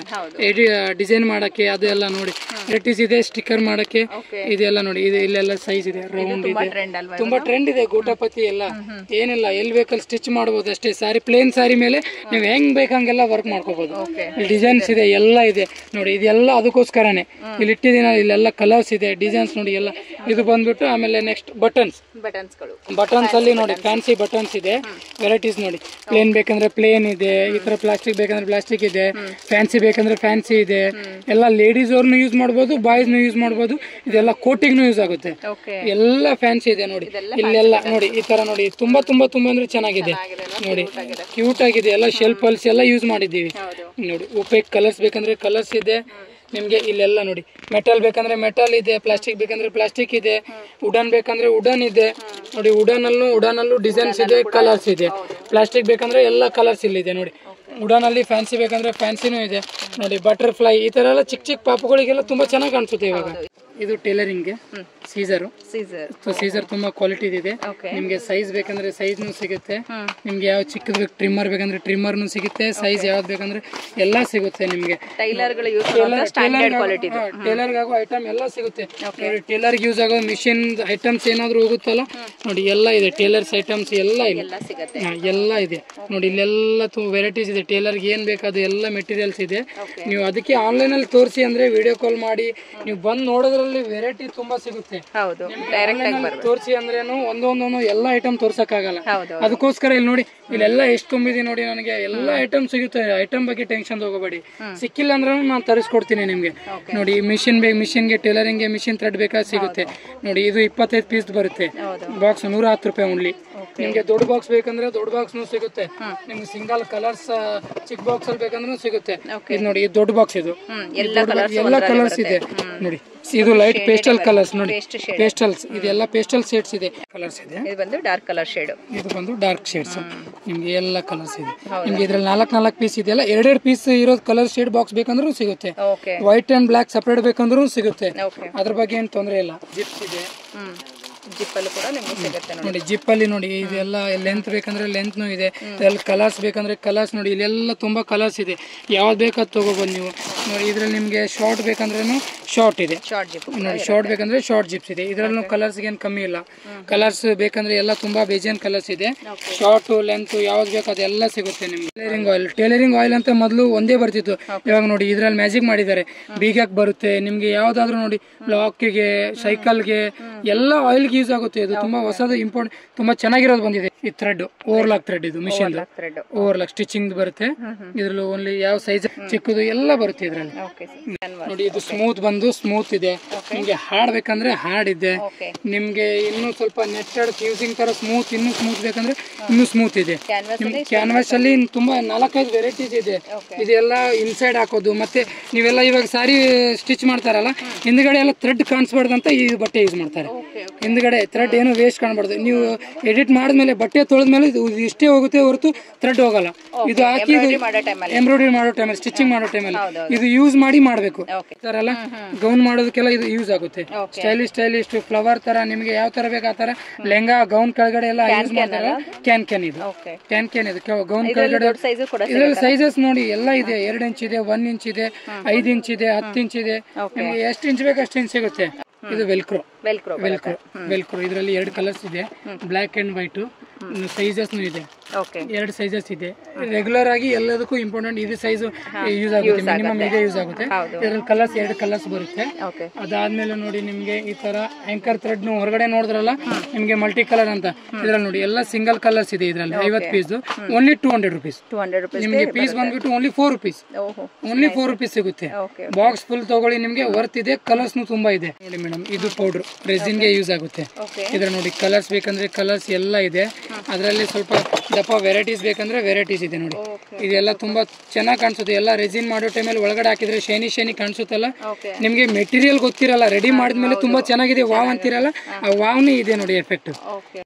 ಡಿಸೈನ್ ಮಾಡಕ್ಕೆ ಅದೆಲ್ಲ ನೋಡಿ ವೆರೈಟೀಸ್ ಇದೆ ಸ್ಟಿಕ್ಕರ್ ಮಾಡಕ್ಕೆ ಇದೆಲ್ಲ ನೋಡಿ ಇದು ಇಲ್ಲೆಲ್ಲ ಸೈಜ್ ಇದೆ ರೌಂಡ್ ಇದೆ ಟ್ರೆಂಡ್ ಅಲ್ವಾ ತುಂಬಾ ಟ್ರೆಂಡ್ ಇದೆ ಗೋಟಪತಿ ಎಲ್ಲ ಏನಿಲ್ಲ ಎಲ್ಲಿ ಬೇಕಲ್ಲಿ ಸ್ಟಿಚ್ ಮಾಡಬಹುದು ಅಷ್ಟೇ ಸಾರಿ ಪ್ಲೇನ್ ಸಾರಿ ಮೇಲೆ ನೀವು ಹೆಂಗ್ ಬೇಕಂಗೆಲ್ಲ ವರ್ಕ್ ಮಾಡ್ಕೋಬಹುದು ಇಲ್ಲಿ ಡಿಸೈನ್ಸ್ ಇದೆ ಎಲ್ಲ ಇದೆ ನೋಡಿ ಇದೆಲ್ಲ ಅದಕ್ಕೋಸ್ಕರನೇ ಇಲ್ಲಿ ಇಟ್ಟಿದ್ದೀನ ಇಲ್ಲೆಲ್ಲ ಕಲರ್ಸ್ ಇದೆ ಡಿಸೈನ್ಸ್ ನೋಡಿ ಎಲ್ಲ ಇದು ಬಂದ್ಬಿಟ್ಟು ಆಮೇಲೆ ನೆಕ್ಸ್ಟ್ ಬಟನ್ಸ್ ಬಟನ್ಸ್ಗಳು ಬಟನ್ಸ್ ಅಲ್ಲಿ ನೋಡಿ ಫ್ಯಾನ್ಸಿ ಬಟನ್ಸ್ ಇದೆ ವೆರೈಟೀಸ್ ನೋಡಿ ಪ್ಲೇನ್ ಬೇಕಂದ್ರೆ ಪ್ಲೇನ್ ಇದೆ ಈ ತರ ಪ್ಲಾಸ್ಟಿಕ್ ಬೇಕಂದ್ರೆ ಪ್ಲಾಸ್ಟಿಕ್ ಇದೆ ಫ್ಯಾನ್ಸಿ ಬೇಕಂದ್ರೆ ಫ್ಯಾನ್ಸಿ ಇದೆ ಎಲ್ಲ ಲೇಡೀಸ್ ಅವ್ರನ್ನು ಯೂಸ್ ಮಾಡ್ಬೋದು ಬಾಯ್ಸ್ನು ಯೂಸ್ ಮಾಡ್ಬೋದು ಇದೆಲ್ಲ ಕೋಟಿಗ್ನು ಯೂಸ್ ಆಗುತ್ತೆ ಓಕೆ ಎಲ್ಲ ಫ್ಯಾನ್ಸಿ ಇದೆ ನೋಡಿ ಇಲ್ಲೆಲ್ಲ ನೋಡಿ ಈ ತರ ನೋಡಿ ತುಂಬಾ ತುಂಬಾ ತುಂಬಾ ಅಂದ್ರೆ ಚೆನ್ನಾಗಿದೆ ನೋಡಿ ಕ್ಯೂಟ್ ಆಗಿದೆ ಎಲ್ಲ ಶೆಲ್ ಪಲ್ಸ್ ಎಲ್ಲ ಯೂಸ್ ಮಾಡಿದ್ದೀವಿ ನೋಡಿ ಉಪಯೋಗ ಕಲರ್ಸ್ ಬೇಕಂದ್ರೆ ಕಲರ್ಸ್ ಇದೆ ನಿಮ್ಗೆ ಇಲ್ಲೆಲ್ಲ ನೋಡಿ ಮೆಟಲ್ ಬೇಕಂದ್ರೆ ಮೆಟಲ್ ಇದೆ ಪ್ಲಾಸ್ಟಿಕ್ ಬೇಕಂದ್ರೆ ಪ್ಲಾಸ್ಟಿಕ್ ಇದೆ ವುಡನ್ ಬೇಕಂದ್ರೆ ವುಡನ್ ಇದೆ ನೋಡಿ ವುಡನ್ ಅಲ್ಲೂ ವುಡನ್ ಅಲ್ಲೂ ಡಿಸೈನ್ಸ್ ಇದೆ ಕಲರ್ಸ್ ಇದೆ ಪ್ಲಾಸ್ಟಿಕ್ ಬೇಕಂದ್ರೆ ಎಲ್ಲ ಕಲರ್ಸ್ ಇಲ್ಲಿದೆ ನೋಡಿ ವುಡನ್ ಅಲ್ಲಿ ಫ್ಯಾನ್ಸಿ ಬೇಕಂದ್ರೆ ಫ್ಯಾನ್ಸಿನೂ ಇದೆ ನೋಡಿ ಬಟರ್ಫ್ಲೈ ಈ ತರ ಎಲ್ಲ ಚಿಕ್ಕ ಚಿಕ್ಕ ಪಾಪುಗಳಿಗೆಲ್ಲ ತುಂಬಾ ಚೆನ್ನಾಗಿ ಕಾಣಿಸುತ್ತೆ ಇವಾಗ ಇದು ಟೈಲರಿಂಗ್ಗೆ ಸೀಸರು ಸೀಸರ್ ಸೀಸರ್ ತುಂಬಾ ಕ್ವಾಲಿಟಿ ಇದೆ Okay. ನಿಮ್ಗೆ ಸೈಜ್ ಬೇಕಂದ್ರೆ ಸೈಜ್ನು ಸಿಗುತ್ತೆ ನಿಮ್ಗೆ ಯಾವ ಚಿಕ್ಕದ್ ಬೇಕು ಟ್ರಿಮ್ಮರ್ ಬೇಕಂದ್ರೆ ಟ್ರಿಮ್ಮರ್ನು ಸಿಗುತ್ತೆ ಸೈಜ್ ಯಾವ್ದು ಬೇಕಂದ್ರೆ ಎಲ್ಲ ಸಿಗುತ್ತೆ ನಿಮ್ಗೆ ಟೈಲರ್ಗಳು ಯೂಸ್ ಮಾಡುವಂತ ಸ್ಟ್ಯಾಂಡರ್ಡ್ ಕ್ವಾಲಿಟಿ ಟೇಲರ್ಗೆ ಆಗೋ ಐಟಮ್ ಎಲ್ಲ ಸಿಗುತ್ತೆ ಟೇಲರ್ಗೆ ಯೂಸ್ ಆಗೋ ಮಿಷಿನ್ ಐಟಮ್ಸ್ ಏನಾದ್ರು ಹೋಗುತ್ತಲ್ಲ ನೋಡಿ ಎಲ್ಲ ಇದೆ ಟೇಲರ್ಸ್ ಐಟಮ್ಸ್ ಎಲ್ಲ ಇದೆ ಎಲ್ಲ ಸಿಗುತ್ತೆ ಹಾ, ಎಲ್ಲ ಇದೆ ನೋಡಿ ಇಲ್ಲೆಲ್ಲ ವೆರೈಟೀಸ್ ಇದೆ ಟೇಲರ್ಗೆ ಏನ್ ಬೇಕು ಅದು ಎಲ್ಲ ಮೆಟೀರಿಯಲ್ಸ್ ಇದೆ ನೀವು ಅದಕ್ಕೆ ಆನ್ಲೈನ್ ಅಲ್ಲಿ ತೋರಿಸಿ ಅಂದ್ರೆ ವಿಡಿಯೋ ಕಾಲ್ ಮಾಡಿ ನೀವು ಬಂದು ನೋಡೋದ್ರಲ್ಲಿ ವೆರೈಟಿ ತುಂಬಾ ಸಿಗುತ್ತೆ ಹೌದು ಡೈರೆಕ್ಟ್ ಆಗಿ ಬರ್ಬೇಕು ತೋರಿಸಿ ಅಂದ್ರೇನು ಒಂದೊಂದೊಂದು ಎಲ್ಲ ಐಟಮ್ ತೋರ್ಸಕ್ಕಾಗಲ್ಲ ಹೌದು ಅದಕ್ಕೋಸ್ಕರ ಇಲ್ಲಿ ನೋಡಿ ಇಲ್ಲೆಲ್ಲ ಎಷ್ಟು ತುಂಬಿದೆ ನೋಡಿ ನನಗೆ ಎಲ್ಲ ಐಟಮ್ ಸಿಗುತ್ತೆ ಐಟಮ್ ಬಗ್ಗೆ ಟೆನ್ಷನ್ ತಗೋಬೇಡಿ ಸಿಕ್ಕಿಲ್ಲ ಅಂದ್ರೆ ನಾನು ತರಿಸ್ಕೊಡ್ತೀನಿ ನಿಮ್ಗೆ ನೋಡಿ ಮಿಷಿನ್ ಬೇಕು ಮಿಷಿನ್ಗೆ ಟೈಲರಿಂಗ್ಗೆ ಮಿಷಿನ್ ಥ್ರೆಡ್ ಬೇಕಾದ್ರೆ ಸಿಗುತ್ತೆ ನೋಡಿ ಇದು ಇಪ್ಪತ್ತೈದು ಪೀಸ್ ಬರುತ್ತೆ ಬಾಕ್ಸ್ ನೂರ ಹತ್ತು ರೂಪಾಯಿ ಓನ್ಲಿ ನಿಮ್ಗೆ ದೊಡ್ಡ ಬಾಕ್ಸ್ ಬೇಕಂದ್ರೆ ದೊಡ್ಡ ಬಾಕ್ಸ್ನು ಸಿಗುತ್ತೆ ನಿಮ್ಗೆ ಸಿಂಗಲ್ ಕಲರ್ಸ್ ಚಿಕ್ಕ ಬಾಕ್ಸ್ ಅಲ್ಲಿ ಬೇಕಂದ್ರೂ ಸಿಗುತ್ತೆ ಇದು ನೋಡಿ ಇದು ದೊಡ್ಡ ಬಾಕ್ಸ್ ಇದು ಹ್ಮ್ ಇದು ಎಲ್ಲ ದೊಡ್ಡ box, ಕಲರ್ಸ್ ಎಲ್ಲ ಕಲರ್ಸ್ ಇದೆ ನೋಡಿ ಇದು ಲೈಟ್ ಪೇಸ್ಟಲ್ ಕಲರ್ಸ್ ನೋಡಿ Paste shade. ಪೇಸ್ಟಲ್ಸ್ ಇದೆಲ್ಲ ಪೇಸ್ಟಲ್ ಶೇಡ್ಸ್ ಇದೆ ಕಲರ್ಸ್ ಇದೆ ಇದು ಬಂದು ಡಾರ್ಕ್ ಕಲರ್ ಶೇಡ್ ಇದು ಬಂದು ಡಾರ್ಕ್ ಶೇಡ್ಸ್ ನಿಮ್ಗೆ ಎಲ್ಲ ಕಲರ್ಸ್ ಇದೆ ನಿಮ್ಗೆ ಇದ್ರಲ್ಲಿ ನಾಲ್ಕು ನಾಲ್ಕು ಪೀಸ್ ಇದೆಯಲ್ಲ ಎರಡೆರಡು ಪೀಸ್ ಇರೋದು ಕಲರ್ ಶೇಡ್ ಬಾಕ್ಸ್ ಬೇಕಂದ್ರೂ ಸಿಗುತ್ತೆ okay white and black separate ಬೇಕಂದ್ರೂ ಸಿಗುತ್ತೆ ಓಕೆ ಅದ್ರ ಬಗ್ಗೆ ಏನು ತೊಂದರೆ ಇಲ್ಲ ಜಿಪ್ಸ್ ಇದೆ ಹ್ಮ್ ಜಿಪ್ಪಲ್ಲೂ ಕೂಡ ನಿಮ್ಗೆ ಸಿಗುತ್ತೆ ನೋಡಿ ನೋಡಿ ಜಿಪ್ ಅಲ್ಲಿ ನೋಡಿ ಇದೆಲ್ಲ ಲೆಂತ್ ಬೇಕಂದ್ರೆ ಲೆಂತ್ನು ಇದೆ ಇದ್ರಲ್ಲಿ ಕಲರ್ಸ್ ಬೇಕಂದ್ರೆ ಕಲರ್ಸ್ ನೋಡಿ ಇಲ್ಲೆಲ್ಲ ತುಂಬಾ ಕಲರ್ಸ್ ಇದೆ ಯಾವ್ದು ಬೇಕಾದ್ ತಗೋಬೋದು ನೀವು ನೋಡಿ ಇದ್ರಲ್ಲಿ ನಿಮ್ಗೆ ಶಾರ್ಟ್ ಬೇಕಂದ್ರೂ ಶಾರ್ಟ್ ಇದೆ ಶಾರ್ಟ್ ಜಿಪ್ ನೋಡಿ ಶಾರ್ಟ್ ಬೇಕಂದ್ರೆ ಶಾರ್ಟ್ ಜಿಪ್ಸ್ ಇದೆ ಇದ್ರಲ್ಲೂ ಕಲರ್ಸ್ ಏನು ಕಮ್ಮಿ ಇಲ್ಲ ಕಲರ್ಸ್ ಬೇಕಂದ್ರೆ ಎಲ್ಲ ತುಂಬಾ ಬೇಜಾನ್ ಕಲರ್ಸ್ ಇದೆ ಶಾರ್ಟ್ ಲೆಂತ್ ಯಾವ್ದು ಬೇಕು ಅದೆಲ್ಲ ಸಿಗುತ್ತೆ ನಿಮ್ಗೆ ಟೇಲರಿಂಗ್ ಆಯಿಲ್ ಟೇಲರಿಂಗ್ ಆಯಿಲ್ ಅಂತ ಮೊದಲು ಒಂದೇ ಬರ್ತಿತ್ತು ಇವಾಗ ನೋಡಿ ಇದ್ರಲ್ಲಿ ಮ್ಯಾಜಿಕ್ ಮಾಡಿದ್ದಾರೆ ಬೀಗಕ್ಕೆ ಬರುತ್ತೆ ನಿಮ್ಗೆ ಯಾವ್ದಾದ್ರು ನೋಡಿ ಲಾಕಿಗೆ ಸೈಕಲ್ಗೆ ಎಲ್ಲ ಆಯಿಲ್ಗೆ ಯೂಸ್ ಆಗುತ್ತೆ ಇದು ತುಂಬಾ ಹೊಸದು ಇಂಪಾರ್ಟೆಂಟ್ ತುಂಬಾ ಚೆನ್ನಾಗಿರೋದು ಬಂದಿದೆ ಈ ಥ್ರೆಡ್ ಓವರ್ಲಾಕ್ ಥ್ರೆಡ್ ಇದು ಮಿಷಿನ್ ಥ್ರೆಡ್ ಓವರ್ಲಾಕ್ ಸ್ಟಿಚಿಂಗ್ ಬರುತ್ತೆ ಇದ್ರಲ್ಲಿ ಓನ್ಲಿ ಯಾವ ಸೈಜ್ ಚಿಕ್ಕದು ಎಲ್ಲ ಬರುತ್ತೆ ಇದ್ರಲ್ಲಿ ಓಕೆ ನೋಡಿ ಇದು ಸ್ಮೂತ್ ಬಂದು ಸ್ಮೂತ್ ಇದೆ ನಿಮ್ಗೆ ಹಾಡ್ ಬೇಕಂದ್ರೆ ಹಾಡ್ ಇದೆ ಓಕೆ ನಿಮ್ಗೆ ಇನ್ನೂ ಸ್ವಲ್ಪ ನೆಟ್ಟೆಡ್ ಫ್ಯೂಸಿಂಗ್ ತರ ಸ್ಮೂತ್ ಇನ್ನೂ ಸ್ಮೂತ್ ಬೇಕಂದ್ರೆ ಇನ್ನೂ ಸ್ಮೂತ್ ಇದೆ ಕ್ಯಾನ್ವಾಸ್ ನಿಮ್ ಕ್ಯಾನ್ವಾಸ್ ಅಲ್ಲಿ ತುಂಬಾ ನಾಲ್ಕೈದು ವೆರೈಟೀಸ್ ಇದೆ ಇದೆಲ್ಲ ಇನ್ಸೈಡ್ ಹಾಕೋದು ಮತ್ತೆ ನೀವೆಲ್ಲ ಇವಾಗ ಸಾರಿ ಸ್ಟಿಚ್ ಮಾಡ್ತಾರಲ್ಲ ಹಿಂದ್ಗಡೆ ಎಲ್ಲ ಥ್ರೆಡ್ ಕಾಣಿಸ್ಬಾರ್ದು ಅಂತ ಈ ಬಟ್ಟೆ ಯೂಸ್ ಮಾಡ್ತಾರೆ ಓಕೆ ಹಿಂದ್ಗಡೆ ಥ್ರೆಡ್ ಏನು ವೇಸ್ಟ್ ಕಾಣಬಾರ್ದು ನೀವು ಎಡಿಟ್ ಮಾಡಿದ್ಮೇಲೆ ಬಟ್ಟೆ ತೊಳೆದ್ಮೇಲೆ ಇದು ಇಷ್ಟೇ ಹೋಗುತ್ತೆ ಹೊರತು ಥ್ರೆಡ್ ಹೋಗಲ್ಲ ಇದು ಹಾಕಿ ಮಾಡೋ ಟೈಮಲ್ಲಿ ಎಂಬ್ರಾಯ್ಡ್ರಿ ಮಾಡೋ ಟೈಮಲ್ಲಿ ಸ್ಟಿಚಿಂಗ್ ಮಾಡೋ ಟೈಮಲ್ಲಿ ಇದು ಯೂಸ್ ಮಾಡಿ ಮಾಡಬೇಕು ಓಕೆ ಅಲ್ಲ ಗೌನ್ ಮಾಡೋದಕ್ಕೆಲ್ಲ ಇದು ಯೂಸ್ ಆಗುತ್ತೆ ಸ್ಟೈಲಿಶ್ ಸ್ಟೈಲಿಶ್ ಫ್ಲವರ್ ತರ ನಿಮ್ಗೆ ಯಾವ ತರ ಬೇಕು ಆ ತರ ಲೆಹಂಗಾ ಗೌನ್ ಕೆಳಗಡೆ ಎಲ್ಲ ಯೂಸ್ ಮಾಡ್ತಾರೆ ಕ್ಯಾನ್ ಕ್ಯಾನ್ ಇದು ಓಕೆ ಕ್ಯಾನ್ ಕ್ಯಾನ್ ಇದು ಗೌನ್ ಕೆಳಗಡೆ ದೊಡ್ಡ ಸೈಜು ಕೂಡ ಇದ್ರಲ್ಲಿ ಸೈಜಸ್ ನೋಡಿ ಎಲ್ಲ ಇದೆ ಎರಡು ಇಂಚ್ ಇದೆ ಒನ್ ಇಂಚ್ ಇದೆ ಐದು ಇಂಚ್ ಇದೆ ಹತ್ತು ಇಂಚ್ ಇದೆ ನಿಮ್ಗೆ ಎಷ್ಟು ಇಂಚ್ ಬೇಕು ಅಷ್ಟು ಇಂಚ್ ಸಿಗುತ್ತೆ ಇದು ವೆಲ್ಕ್ರೋ ವೆಲ್ಕ್ರೋ ವೆಲ್ಕ್ರೋ ವೆಲ್ಕ್ರೋ ಇದರಲ್ಲಿ ಎರಡು ಕಲರ್ಸ್ ಇದೆ ಬ್ಲ್ಯಾಕ್ ಅಂಡ್ ವೈಟ್ ಸೈಜಸ್ನು ಇದೆ ಓಕೆ ಎರಡು ಸೈಜಸ್ ಇದೆ ರೆಗ್ಯುಲರ್ ಆಗಿ ಎಲ್ಲದಕ್ಕೂ ಇಂಪಾರ್ಟೆಂಟ್ ಇದು ಸೈಜ್ ಯೂಸ್ ಆಗುತ್ತೆ ಮಿನಿಮಮ್ ಇದೇ ಯೂಸ್ ಆಗುತ್ತೆ ಹೌದು. ಇದ್ರಲ್ಲಿ ಕಲರ್ಸ್ ಎರಡು ಕಲರ್ಸ್ ಬರುತ್ತೆ ಓಕೆ ಅದಾದ್ಮೇಲೆ ನೋಡಿ ನಿಮ್ಗೆ ಈ ತರ ಆಂಕರ್ ಥ್ರೆಡ್ ಹೊರಗಡೆ ನೋಡಿದ್ರಲ್ಲ ನಿಮ್ಗೆ ಮಲ್ಟಿ ಕಲರ್ ಅಂತ ಇದ್ರಲ್ಲಿ ನೋಡಿ ಎಲ್ಲ ಸಿಂಗಲ್ ಕಲರ್ಸ್ ಇದೆ ಇದ್ರಲ್ಲಿ ಐವತ್ತು piece only two hundred rupees two hundred rupees ನಿಮ್ಗೆ ಪೀಸ್ ಬಂದ್ಬಿಟ್ಟು ಓನ್ಲಿ ಫೋರ್ ರುಪೀಸ್ ಓಹೋ ಓನ್ಲಿ ಫೋರ್ ರುಪೀಸ್ ಸಿಗುತ್ತೆ ಓಕೆ ಬಾಕ್ಸ್ ಫುಲ್ ತಗೊಳ್ಳಿ ನಿಮ್ಗೆ ವರ್ತ್ ಇದೆ ಕಲರ್ಸ್ನು ತುಂಬಾ ಇದೆ ನೋಡಿ ಮೇಡಮ್ ಇದು ಪೌಡರ್ ರೆಸಿನ್ಗೆ ಯೂಸ್ ಆಗುತ್ತೆ ಓಕೆ ಇದ್ರ ನೋಡಿ ಕಲರ್ಸ್ ಬೇಕಂದ್ರೆ ಕಲರ್ಸ್ ಎಲ್ಲ ಇದೆ ಅದರಲ್ಲಿ ಸ್ವಲ್ಪ ದಪ್ಪ ವೆರೈಟೀಸ್ ಬೇಕಂದ್ರೆ ವೆರೈಟೀಸ್ ಇದೆ ನೋಡಿ ಇದೆಲ್ಲ ತುಂಬಾ ಚೆನ್ನಾಗಿ ಕಾಣಿಸುತ್ತೆ ಎಲ್ಲ ರೆಸಿನ್ ಮಾಡೋ ಟೈಮಲ್ಲಿ ಒಳಗಡೆ ಹಾಕಿದ್ರೆ ಶೈನಿ ಶೈನಿ ಕಾಣಿಸುತ್ತಲ್ಲ ಓಕೆ ನಿಮ್ಗೆ ಮೆಟೀರಿಯಲ್ ಗೊತ್ತಿರಲ್ಲ ರೆಡಿ ಮಾಡಿದ್ಮೇಲೆ ತುಂಬಾ ಚೆನ್ನಾಗಿದೆ ವಾವ್ ಅಂತಿರಲ್ಲ ಆ ವಾವ್ನೇ ಇದೆ ನೋಡಿ ಎಫೆಕ್ಟ್ ಓಕೆ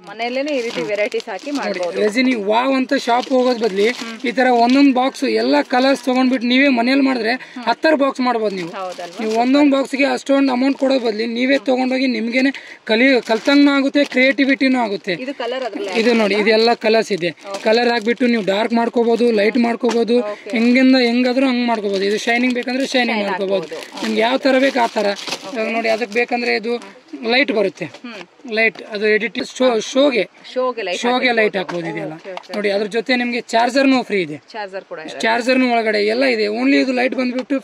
ಮನೆಯಲ್ಲೇನೆ ಈ ರೀತಿ ವೆರೈಟೀಸ್ ಹಾಕಿ ಮಾಡ್ಬೋದು ರೆಸಿನಿ ವಾವ್ ಅಂತ ಶಾಪ್ ಹೋಗೋದ್ ಬದ್ಲಿ ಈ ತರ ಒಂದೊಂದು ಬಾಕ್ಸ್ ಎಲ್ಲ ಕಲರ್ಸ್ ತಗೊಂಡ್ಬಿಟ್ಟು ನೀವೇ ಮನೇಲಿ ಮಾಡಿದ್ರೆ ಹತ್ತಾರು ಬಾಕ್ಸ್ ಮಾಡ್ಬೋದು ನೀವು ಹೌದಲ್ವಾ ನೀವು ಒಂದೊಂದು ಬಾಕ್ಸ್ಗೆ ಅಷ್ಟೊಂದು ಅಮೌಂಟ್ ಕೊಡೋ ಬದ್ಲಿ ನೀವೇ ತಗೊಂಡೋಗಿ ನಿಮ್ಗೇನೆ ಕಲಿ ಕಲ್ತಂಗೂ ಆಗುತ್ತೆ ಕ್ರಿಯೇಟಿವಿಟಿನೂ ಆಗುತ್ತೆ ಇದು ಕಲರ್ ಅದ್ರಲ್ಲ ಇದು ನೋಡಿ ಇದೆಲ್ಲ ಕಲರ್ಸ್ ಇದೆ ಕಲರ್ ಹಾಕ್ಬಿಟ್ಟು ನೀವು ಡಾರ್ಕ್ ಮಾಡ್ಕೋಬಹುದು ಲೈಟ್ ಮಾಡ್ಕೋಬಹುದು ಹೆಂಗಿಂದ ಹೆಂಗಾದ್ರೂ ಹಂಗ್ ಮಾಡ್ಕೋಬಹುದು ಇದು ಶೈನಿಂಗ್ ಬೇಕಂದ್ರೆ ಶೈನಿಂಗ್ ಮಾಡ್ಕೋಬಹುದು ನಿಮ್ಗೆ ಯಾವ ತರ ಬೇಕು ಆ ತರ ಇವಾಗ ನೋಡಿ ಅದಕ್ಕೆ ಬೇಕಂದ್ರೆ ಇದು ಲೈಟ್ ಬರುತ್ತೆ ಲೈಟ್ ಅದು ಎಡಿಟ್ ಶೋ ಶೋಗೆ ಶೋಗೆ ಲೈಟ್ ಶೋಗೆ ಲೈಟ್ ಹಾಕ್ಬೋದು ಇದೆಲ್ಲ ನೋಡಿ ಅದ್ರ ಜೊತೆ ನಿಮ್ಗೆ ಚಾರ್ಜರ್ನು ಫ್ರೀ ಇದೆ ಚಾರ್ಜರ್ ಕೂಡ ಇದೆ ಚಾರ್ಜರ್ನು ಒಳಗಡೆ ಎಲ್ಲ ಇದೆ ಓನ್ಲಿ ಇದು ಲೈಟ್ ಬಂದ್ಬಿಟ್ಟು